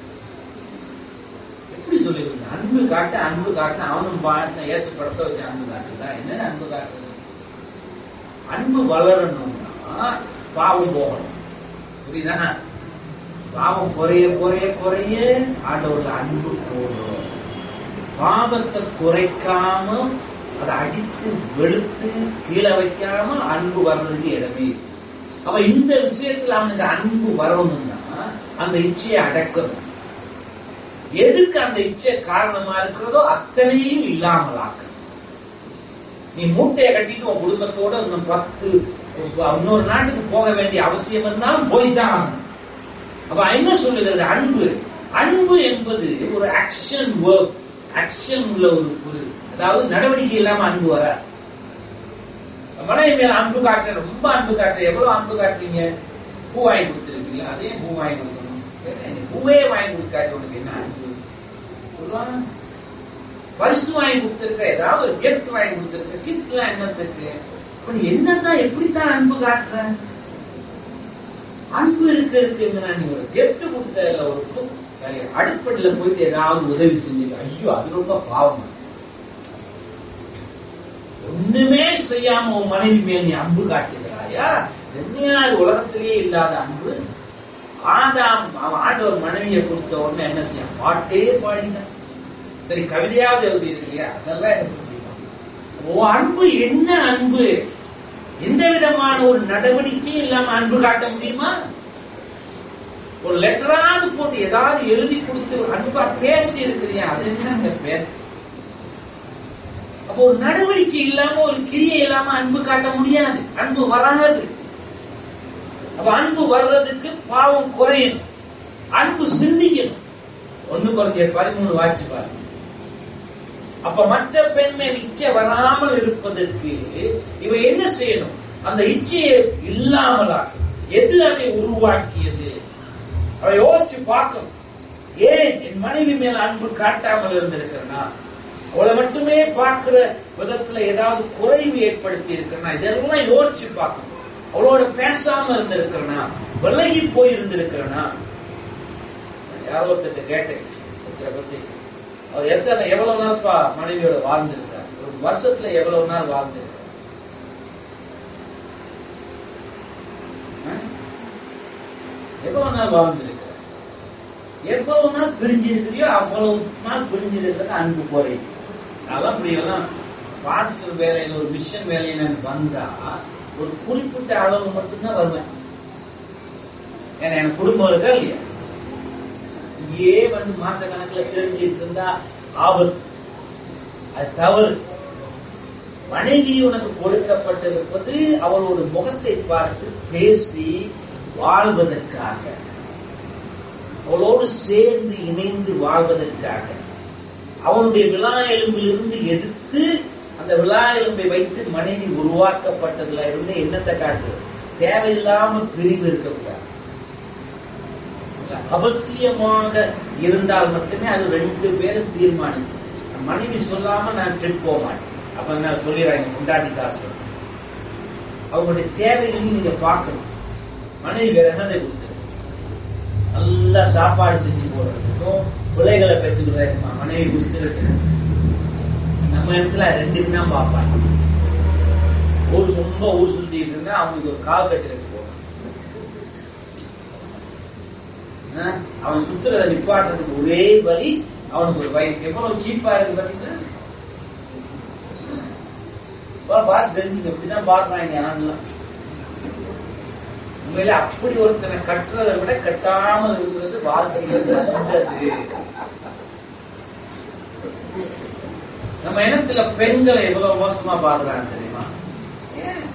எப்படி சொல்லி கொடுங்க அன்பு காட்ட அன்பு காட்டின அவனும் பாட்டின ஏசு படத்தை வச்சு அன்பு காட்டுதா என்ன அன்பு காட்டுறது அன்பு வளரணும்னா பாவம் போகணும் புரியுதா பாவம் குறைய குறைய குறைய ஆண்டவர்கள் அன்பு கூடும் பாவத்தை குறைக்காம அதை அடித்து வெளுத்து கீழே வைக்காம அன்பு வர்றதுக்கு இடமே இல்லை. அப்ப இந்த விஷயத்துல அவனுக்கு அன்பு வரணும்னா அந்த இச்சையை அடக்கணும் எதுக்கு அந்த இச்சை காரணமா இருக்கிறதோ அத்தனையும் இல்லாமலாக்கணும் நீ மூட்டையை கட்டிட்டு உன் குடும்பத்தோட இன்னும் பத்து இன்னொரு நாட்டுக்கு போக வேண்டிய அவசியம் இருந்தாலும் போய்தான் ஆகணும் அப்ப என்ன சொல்லுகிறது அன்பு அன்பு என்பது ஒரு ஆக்ஷன் ஒர்க் ஆக்ஷன் உள்ள ஒரு ஒரு அதாவது நடவடிக்கை இல்லாம அன்பு வர மனைவி மேல அன்பு காட்டுற ரொம்ப அன்பு காட்டுற எவ்வளவு அன்பு காட்டுறீங்க பூ வாங்கி கொடுத்துருக்கீங்களா அதே பூ வாங்கி கொடுக்கணும் வேற என்ன? பூவே வாங்கி கொடுக்காட்டி உனக்கு என்ன அன்பு சொல்லுவாங்க பரிசு வாங்கி கொடுத்துருக்க ஏதாவது ஒரு gift வாங்கி கொடுத்துருக்க கிஃப்ட்லாம் என்னத்துக்கு இப்ப நீ என்னதான் எப்படித்தான் அன்பு காட்டுற அன்பு இருக்க இருக்குங்கிற நீ ஒரு gift கொடுத்த இல்ல ஒரு கு- சரி அடுப்படியில போயிட்டு ஏதாவது உதவி செஞ்சீங்க ஐயோ அது ரொம்ப பாவம் ஒண்ணுமே செய்யாம உன் மனைவி மேல் நீ அன்பு காட்டுகிறாயா என்னையாவது உலகத்திலேயே இல்லாத அன்பு ஆதாம் அவன் ஆண்டவர் மனைவியை கொடுத்த உடனே என்ன செய்ய பாட்டே பாடினான் சரி கவிதையாவது எழுதி இல்லையா அதெல்லாம் எனக்கு தெரியுமா உன் அன்பு என்ன அன்பு எந்த விதமான ஒரு நடவடிக்கையும் இல்லாம அன்பு காட்ட முடியுமா ஒரு லெட்டராவது போட்டு ஏதாவது எழுதி கொடுத்து அன்பா பேசி இருக்கிறியா அது என்ன பேச அப்போ ஒரு நடவடிக்கை இல்லாம ஒரு கிரியை இல்லாம அன்பு காட்ட முடியாது அன்பு வராது அப்ப அன்பு வர்றதுக்கு பாவம் குறையணும் அன்பு சிந்திக்கணும் ஒண்ணு குறைஞ்ச பதிமூணு வாட்சி பாருங்க அப்ப மற்ற பெண் மேல் இச்சை வராமல் இருப்பதற்கு இவ என்ன செய்யணும் அந்த இச்சையை இல்லாமலாக்க எது அதை உருவாக்கியது அவ யோசிச்சு பார்க்கணும் ஏன் என் மனைவி மேல் அன்பு காட்டாமல் இருந்திருக்கிறனா அவளை மட்டுமே பார்க்கிற விதத்துல ஏதாவது குறைவு ஏற்படுத்தி இருக்கிறனா இதெல்லாம் யோசிச்சு பார்க்கணும் அவளோட பேசாம இருந்திருக்கிறனா விலகி போய் இருந்திருக்கிறனா யாரோ ஒருத்தர் கேட்டேன் ஒருத்தரை பத்தி அவர் எத்தனை எவ்வளவு நாள்ப்பா மனைவியோட வாழ்ந்திருக்கார் ஒரு வருஷத்துல எவ்வளவு நாள் வாழ்ந்திருக்கார் ஆ? எவ்வளவு நாள் வாழ்ந்திருக்கிறார் எவ்வளவு நாள் பிரிஞ்சிருக்கிறியோ அவ்வளவு நாள் பிரிஞ்சிருக்கிறது அன்பு குறையும் அதெல்லாம் அப்படி எல்லாம் பாஸ்டர் வேலையில ஒரு மிஷன் வேலையில எனக்கு வந்தா ஒரு குறிப்பிட்ட அளவு மட்டும்தான் வருவேன் ஏன்னா எனக்கு குடும்பம் இருக்கா இல்லையா இங்கேயே வந்து மாச கணக்குல தெரிஞ்சிட்டு இருந்தா ஆபத்து அது தவறு மனைவி உனக்கு கொடுக்கப்பட்டிருப்பது அவளோட முகத்தை பார்த்து பேசி வாழ்வதற்காக அவளோடு சேர்ந்து இணைந்து வாழ்வதற்காக அவனுடைய விழா எலும்பிலிருந்து எடுத்து அந்த விழா எலும்பை வைத்து மனைவி உருவாக்கப்பட்டதுல இருந்து என்னத்தை காட்டுறது தேவையில்லாம பிரிவு இருக்கக்கூடாது அவசியமாக இருந்தால் மட்டுமே அது ரெண்டு பேரும் தீர்மானிச்சு மனைவி சொல்லாம நான் ட்ரிப் போக மாட்டேன் அப்ப நான் சொல்லிடுறாங்க முண்டாட்டி காசு அவங்களுடைய தேவைகளையும் நீங்க பார்க்கணும் மனைவி வேற என்னதை கொடுத்துருக்கு நல்லா சாப்பாடு செஞ்சு போடுறதுக்கும் பிள்ளைகளை பெற்றுக்கிறதுக்குமா மனைவி கொடுத்துருக்கு நம்ம இடத்துல ரெண்டுக்கு தான் பார்ப்பாங்க ஊர் ரொம்ப ஊர் சுத்திட்டு இருந்தா அவனுக்கு ஒரு கால் கட்டுறதுக்கு போகணும் ஆ? அவன் சுத்துறத நிப்பாட்டுறதுக்கு ஒரே வழி அவனுக்கு ஒரு வயசு எவ்வளவு சீப்பா இருக்கு பாத்தீங்களா பா- பார்த்து தெரிஞ்சுங்க இப்படிதான் பாக்குறாங்க ஆண்லாம் உண்மையில அப்படி ஒருத்தனை கட்டுறதை விட கட்டாமல் இருக்கிறது வாழ்க்கையில் நல்லது நம்ம இனத்துல பெண்களை எவ்வளவு மோசமா பாக்குறாங்க தெரியுமா ஏன்?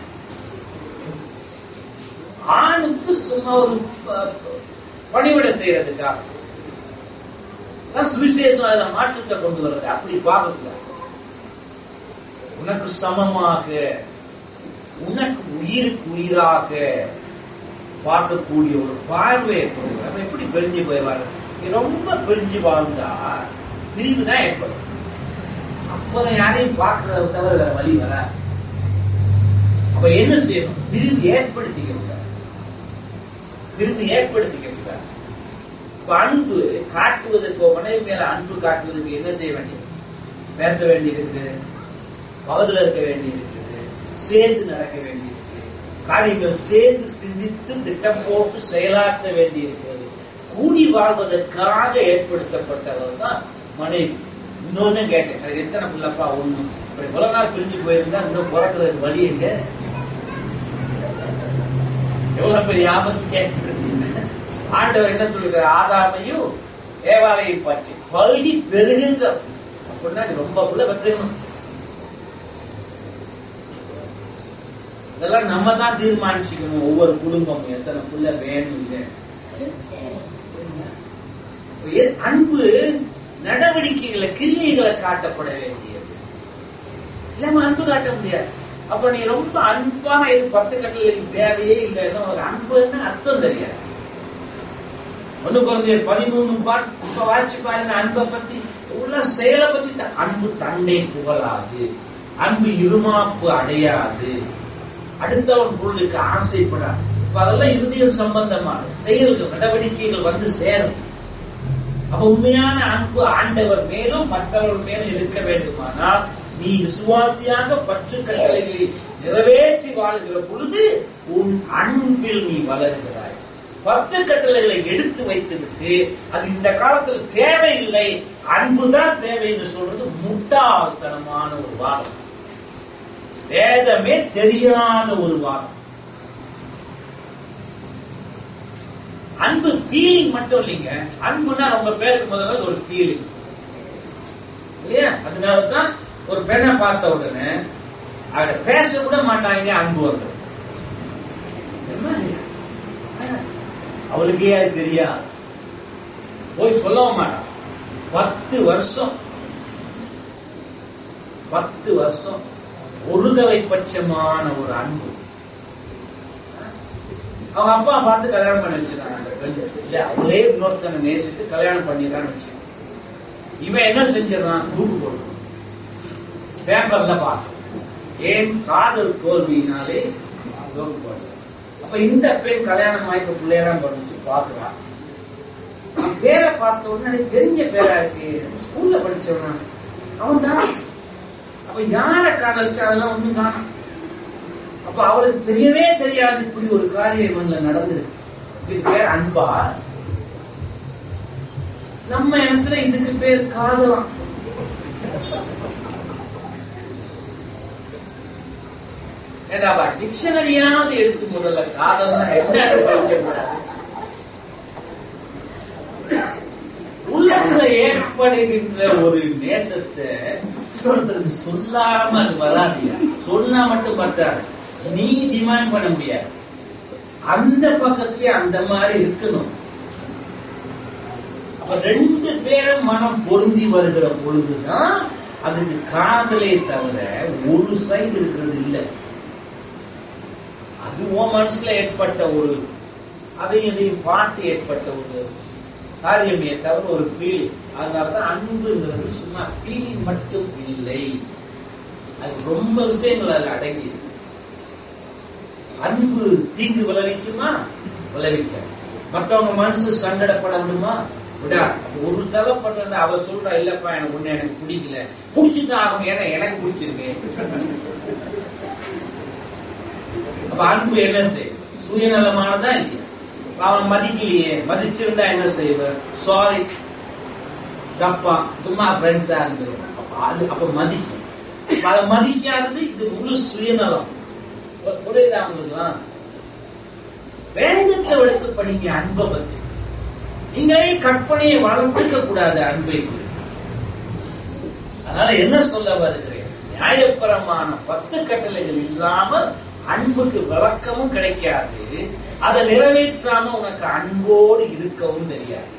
ஆணுக்கு சும்மா ஒரு ப- பணிவிடை செய்யறதுக்காக தான் சுவிசேஷம் அதுல மாற்றத்தை கொண்டு வர்றது அப்படி பார்க்கக்கூடாது உனக்கு சமமாக உனக்கு உயிருக்கு உயிராக பார்க்கக்கூடிய ஒரு பார்வையை கொண்டு வர. நம்ம எப்படி பிரிஞ்சு போயிடுவாங்க நீ ரொம்ப பிரிஞ்சு வாழ்ந்தா பிரிவு தான் ஏற்படும் அப்புறம் யாரையும் பார்க்கறத தவிர வேற வழி வராது அப்ப என்ன செய்யணும் விருது ஏற்படுத்திக்க கூடாது விருது ஏற்படுத்திக்க கூடாது இப்ப அன்பு காட்டுவதற்கு ஒரு மனைவி மேல அன்பு காட்டுவதற்கு என்ன செய்ய வேண்டியது பேச வேண்டியிருக்கு பகுதியில் இருக்க வேண்டியிருக்குது சேர்ந்து நடக்க வேண்டியிருக்கு காரியங்கள் சேர்ந்து சிந்தித்து திட்டம் போட்டு செயலாற்ற வேண்டியிருக்கிறது கூடி வாழ்வதற்காக ஏற்படுத்தப்பட்டவர் தான் மனைவி இன்னொன்னு கேட்டேன் எனக்கு எத்தனை பிள்ளைப்பா ஒண்ணு இப்படி இவ்வளவு நாள் பிரிஞ்சு போயிருந்தா இன்னும் பிறக்கிறதுக்கு வழி எங்க எவ்வளவு பெரிய ஆபத்து கேட்கிறது ஆண்டவர் என்ன சொல்லுகிறார் ஆதாமையும் ஏவாளையும் பற்றி பல்கி பெருகுங்க அப்படின்னா நீ ரொம்ப புள்ள பெற்றுக்கணும் இதெல்லாம் நம்ம தான் தீர்மானிச்சுக்கணும் ஒவ்வொரு குடும்பமும் எத்தனை புள்ள வேணும் இல்லை ஏ- அன்பு நடவடிக்கைகளை கிரியைகளை காட்டப்பட வேண்டியது இல்லாம அன்பு காட்ட முடியாது அப்ப நீ ரொம்ப அன்பான இது பத்து கட்டளைக்கு தேவையே இல்லைன்னா ஒரு அன்புன்னு அர்த்தம் தெரியாது ஒண்ணு குழந்தைய பதிமூணு பாட் இப்ப வாசிச்சு பாருங்க அன்பை பத்தி உள்ள செயலை பத்தி தான். அன்பு தன்னை புகழாது அன்பு இருமாப்பு அடையாது அடுத்தவன் பொருளுக்கு ஆசைப்படாது இப்ப அதெல்லாம் இறுதியில் சம்பந்தமான செயல்கள் நடவடிக்கைகள் வந்து சேரும் அப்ப உண்மையான அன்பு ஆண்டவர் மேலும் மற்றவர்கள் மேலும் இருக்க வேண்டுமானால் நீ விசுவாசியாக பற்று கட்டளைகளை நிறைவேற்றி வாழ்கிற பொழுது உன் அன்பில் நீ வளர்கிறாய் பத்து கட்டளைகளை எடுத்து வைத்துவிட்டு அது இந்த காலத்துல தேவையில்லை அன்புதான் தேவைன்னு சொல்றது முட்டாள்தனமான ஒரு வாதம் வேதமே தெரியாத ஒரு வாதம் அன்பு ஃபீலிங் மட்டும் இல்லைங்க அன்புனா ரொம்ப பேருக்கு முதல்ல அது ஒரு ஃபீலிங் இல்லையா அதனாலதான் ஒரு பெண்ணை பார்த்த உடனே அவட பேச கூட மாட்டாங்க அன்பு வந்துடும் தெரியுமா இல்லையா? அவளுக்கே அது தெரியாது போய் சொல்லவும் மாட்டான் பத்து வருஷம் பத்து வருஷம் ஒருதலை பட்சமான ஒரு அன்பு அவங்க அப்பா பார்த்து கல்யாணம் பண்ணி வச்சிருக்காங்க அந்த பெண்ணு இல்ல அவளே இன்னொருத்தனை நேசித்து கல்யாணம் பண்ணிடுறான்னு வச்சு இவன் என்ன செஞ்சிடறான் தூக்கு போடுறான் பேப்பர்ல பார்க்க ஏன் காதல் தோல்வியினாலே தூக்கு போடுறான் அப்ப இந்த பெண் கல்யாணம் ஆயிக்க பிள்ளையெல்லாம் பண்ணிச்சு பாக்குறான் அவன் பேரை பார்த்த உடனே எனக்கு தெரிஞ்ச பேரா இருக்கு ஸ்கூல்ல படிச்சவனா அவன் தான் அப்ப யார காதலிச்சா அதெல்லாம் ஒண்ணும் காணும் அப்ப அவளுக்கு தெரியவே தெரியாது இப்படி ஒரு காரியம் இவன்ல நடந்திருக்கு இதுக்கு பேர் அன்பா நம்ம இடத்துல இதுக்கு பேர் காதலாம் ஏடாப்பா டிக்ஷனரியாவது எடுத்து முதல்ல காதல்னா என்ன படிக்கக்கூடாது உள்ளத்துல ஏற்படுகின்ற ஒரு நேசத்தை ஒருத்தருக்கு சொல்லாம அது வராதியா சொன்னா மட்டும் பத்தாது நீ டிமாண்ட் பண்ண முடியாது அந்த பக்கத்துலயே அந்த மாதிரி இருக்கணும் அப்ப ரெண்டு பேரும் மனம் பொருந்தி வருகிற பொழுதுதான் அதுக்கு காதலே தவிர ஒரு சைடு இருக்கிறது இல்லை அது உன் மனசுல ஏற்பட்ட ஒரு அதையும் இதையும் பார்த்து ஏற்பட்ட ஒரு காரியமே தவிர ஒரு ஃபீலிங் அதனாலதான் அன்புங்கிறது சும்மா ஃபீலிங் மட்டும் இல்லை அது ரொம்ப விஷயங்கள் அதுல அடங்கி இருக்கு அன்பு தீங்கு விளைவிக்குமா விளைவிக்க மத்தவங்க மனசு சங்கடப்பட விடுமா விடா அப்ப ஒரு தலை பண்றது அவ சொல்றா இல்லப்பா எனக்கு ஒண்ணு எனக்கு பிடிக்கல பிடிச்சிட்டு ஆகும் ஏன்னா எனக்கு பிடிச்சிருக்கு அப்ப அன்பு என்ன செய்யும் சுயநலமானதா இல்லையா அவன் மதிக்கலையே மதிச்சிருந்தா என்ன செய்வ சாரி தப்பா சும்மா ஃப்ரெண்ட்ஸா இருந்துரும் அப்ப அது அப்ப மதிக்கும் அப்ப அதை மதிக்காதது இது முழு சுயநலம் பு- புரியுதா உங்களுக்குலாம் வேதத்தை எடுத்து படிங்க அன்பை பத்தி நீங்களே கற்பனையை வளர்த்துக்க கூடாது அன்பை குறித்து. அதனால என்ன சொல்ல வருகிறேன் நியாயபரமான பத்து கட்டளைகள் இல்லாமல் அன்புக்கு விளக்கமும் கிடைக்காது அதை நிறைவேற்றாம உனக்கு அன்போடு இருக்கவும் தெரியாது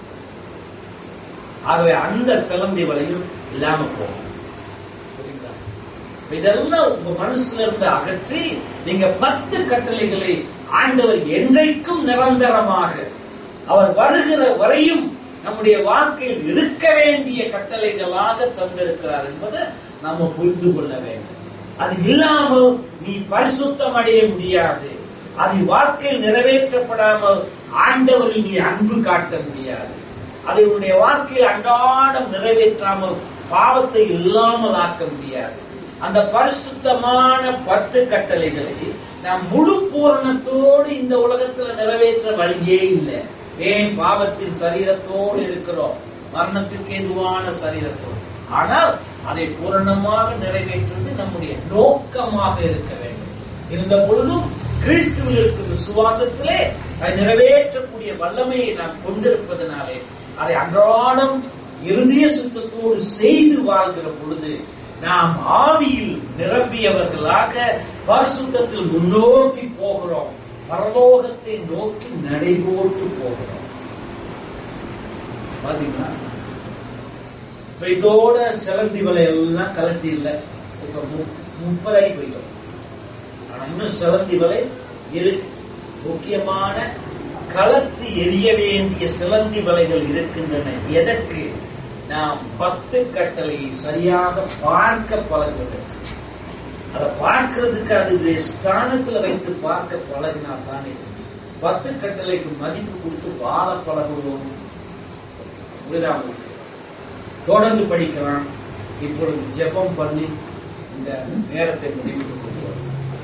ஆகவே அந்த சிலந்தி வலையும் இல்லாம போகும் புரியுதா? இப்ப இதெல்லாம் உங்க மனசுல இருந்து அகற்றி நீங்க பத்து கட்டளைகளை ஆண்டவர் என்றைக்கும் நிரந்தரமாக அவர் வருகிற வரையும் நம்முடைய வாழ்க்கையில் இருக்க வேண்டிய கட்டளைகளாக தந்திருக்கிறார் என்பதை நாம புரிந்து கொள்ள வேண்டும் அது இல்லாமல் நீ பரிசுத்தம் அடைய முடியாது அது வாழ்க்கையில் நிறைவேற்றப்படாமல் ஆண்டவரில் நீ அன்பு காட்ட முடியாது அதை உன்னுடைய வாழ்க்கையில் அன்றாடம் நிறைவேற்றாமல் பாவத்தை இல்லாமல் ஆக்க முடியாது அந்த பரிசுத்தமான பத்து கட்டளைகளை நாம் முழு பூரணத்தோடு இந்த உலகத்துல நிறைவேற்ற வழியே இல்லை ஏன் பாவத்தின் சரீரத்தோடு இருக்கிறோம் மரணத்திற்கு எதுவான சரீரத்தோடு ஆனால் அதை பூரணமாக நிறைவேற்றுவது நம்முடைய நோக்கமாக இருக்க வேண்டும் இருந்த பொழுதும் கிறிஸ்துவில் இருக்கும் விசுவாசத்திலே அதை நிறைவேற்றக்கூடிய வல்லமையை நாம் கொண்டிருப்பதனாலே அதை அன்றாடம் இறுதிய சுத்தத்தோடு செய்து வாழ்கிற பொழுது நாம் ஆவியில் நிரம்பியவர்களாக பரிசுத்தத்தில் முன்னோக்கி போகிறோம் பரலோகத்தை நோக்கி நடைபோட்டு போகிறோம் பாத்தீங்களா இப்ப இதோட சிலந்தி வலை எல்லாம் கலட்டி இல்லை இப்ப மு- முப்பது அடி போயிட்டோம் ஆனா இன்னும் சிலந்தி வலை இருக்கு முக்கியமான கலற்றி எரிய வேண்டிய சிலந்தி வலைகள் இருக்கின்றன எதற்கு நாம் பத்து கட்டளையை சரியாக பார்க்க பழகுவதற்கு அதை பார்க்கிறதுக்கு அது ஸ்தானத்துல வைத்து பார்க்க பழகினா தானே பத்து கட்டளைக்கு மதிப்பு கொடுத்து வாழ பழகுவோம் புரியுதா உங்களுக்கு? தொடர்ந்து படிக்கலாம் இப்பொழுது ஜெபம் பண்ணி இந்த நேரத்தை முடிவுக்கு கொண்டு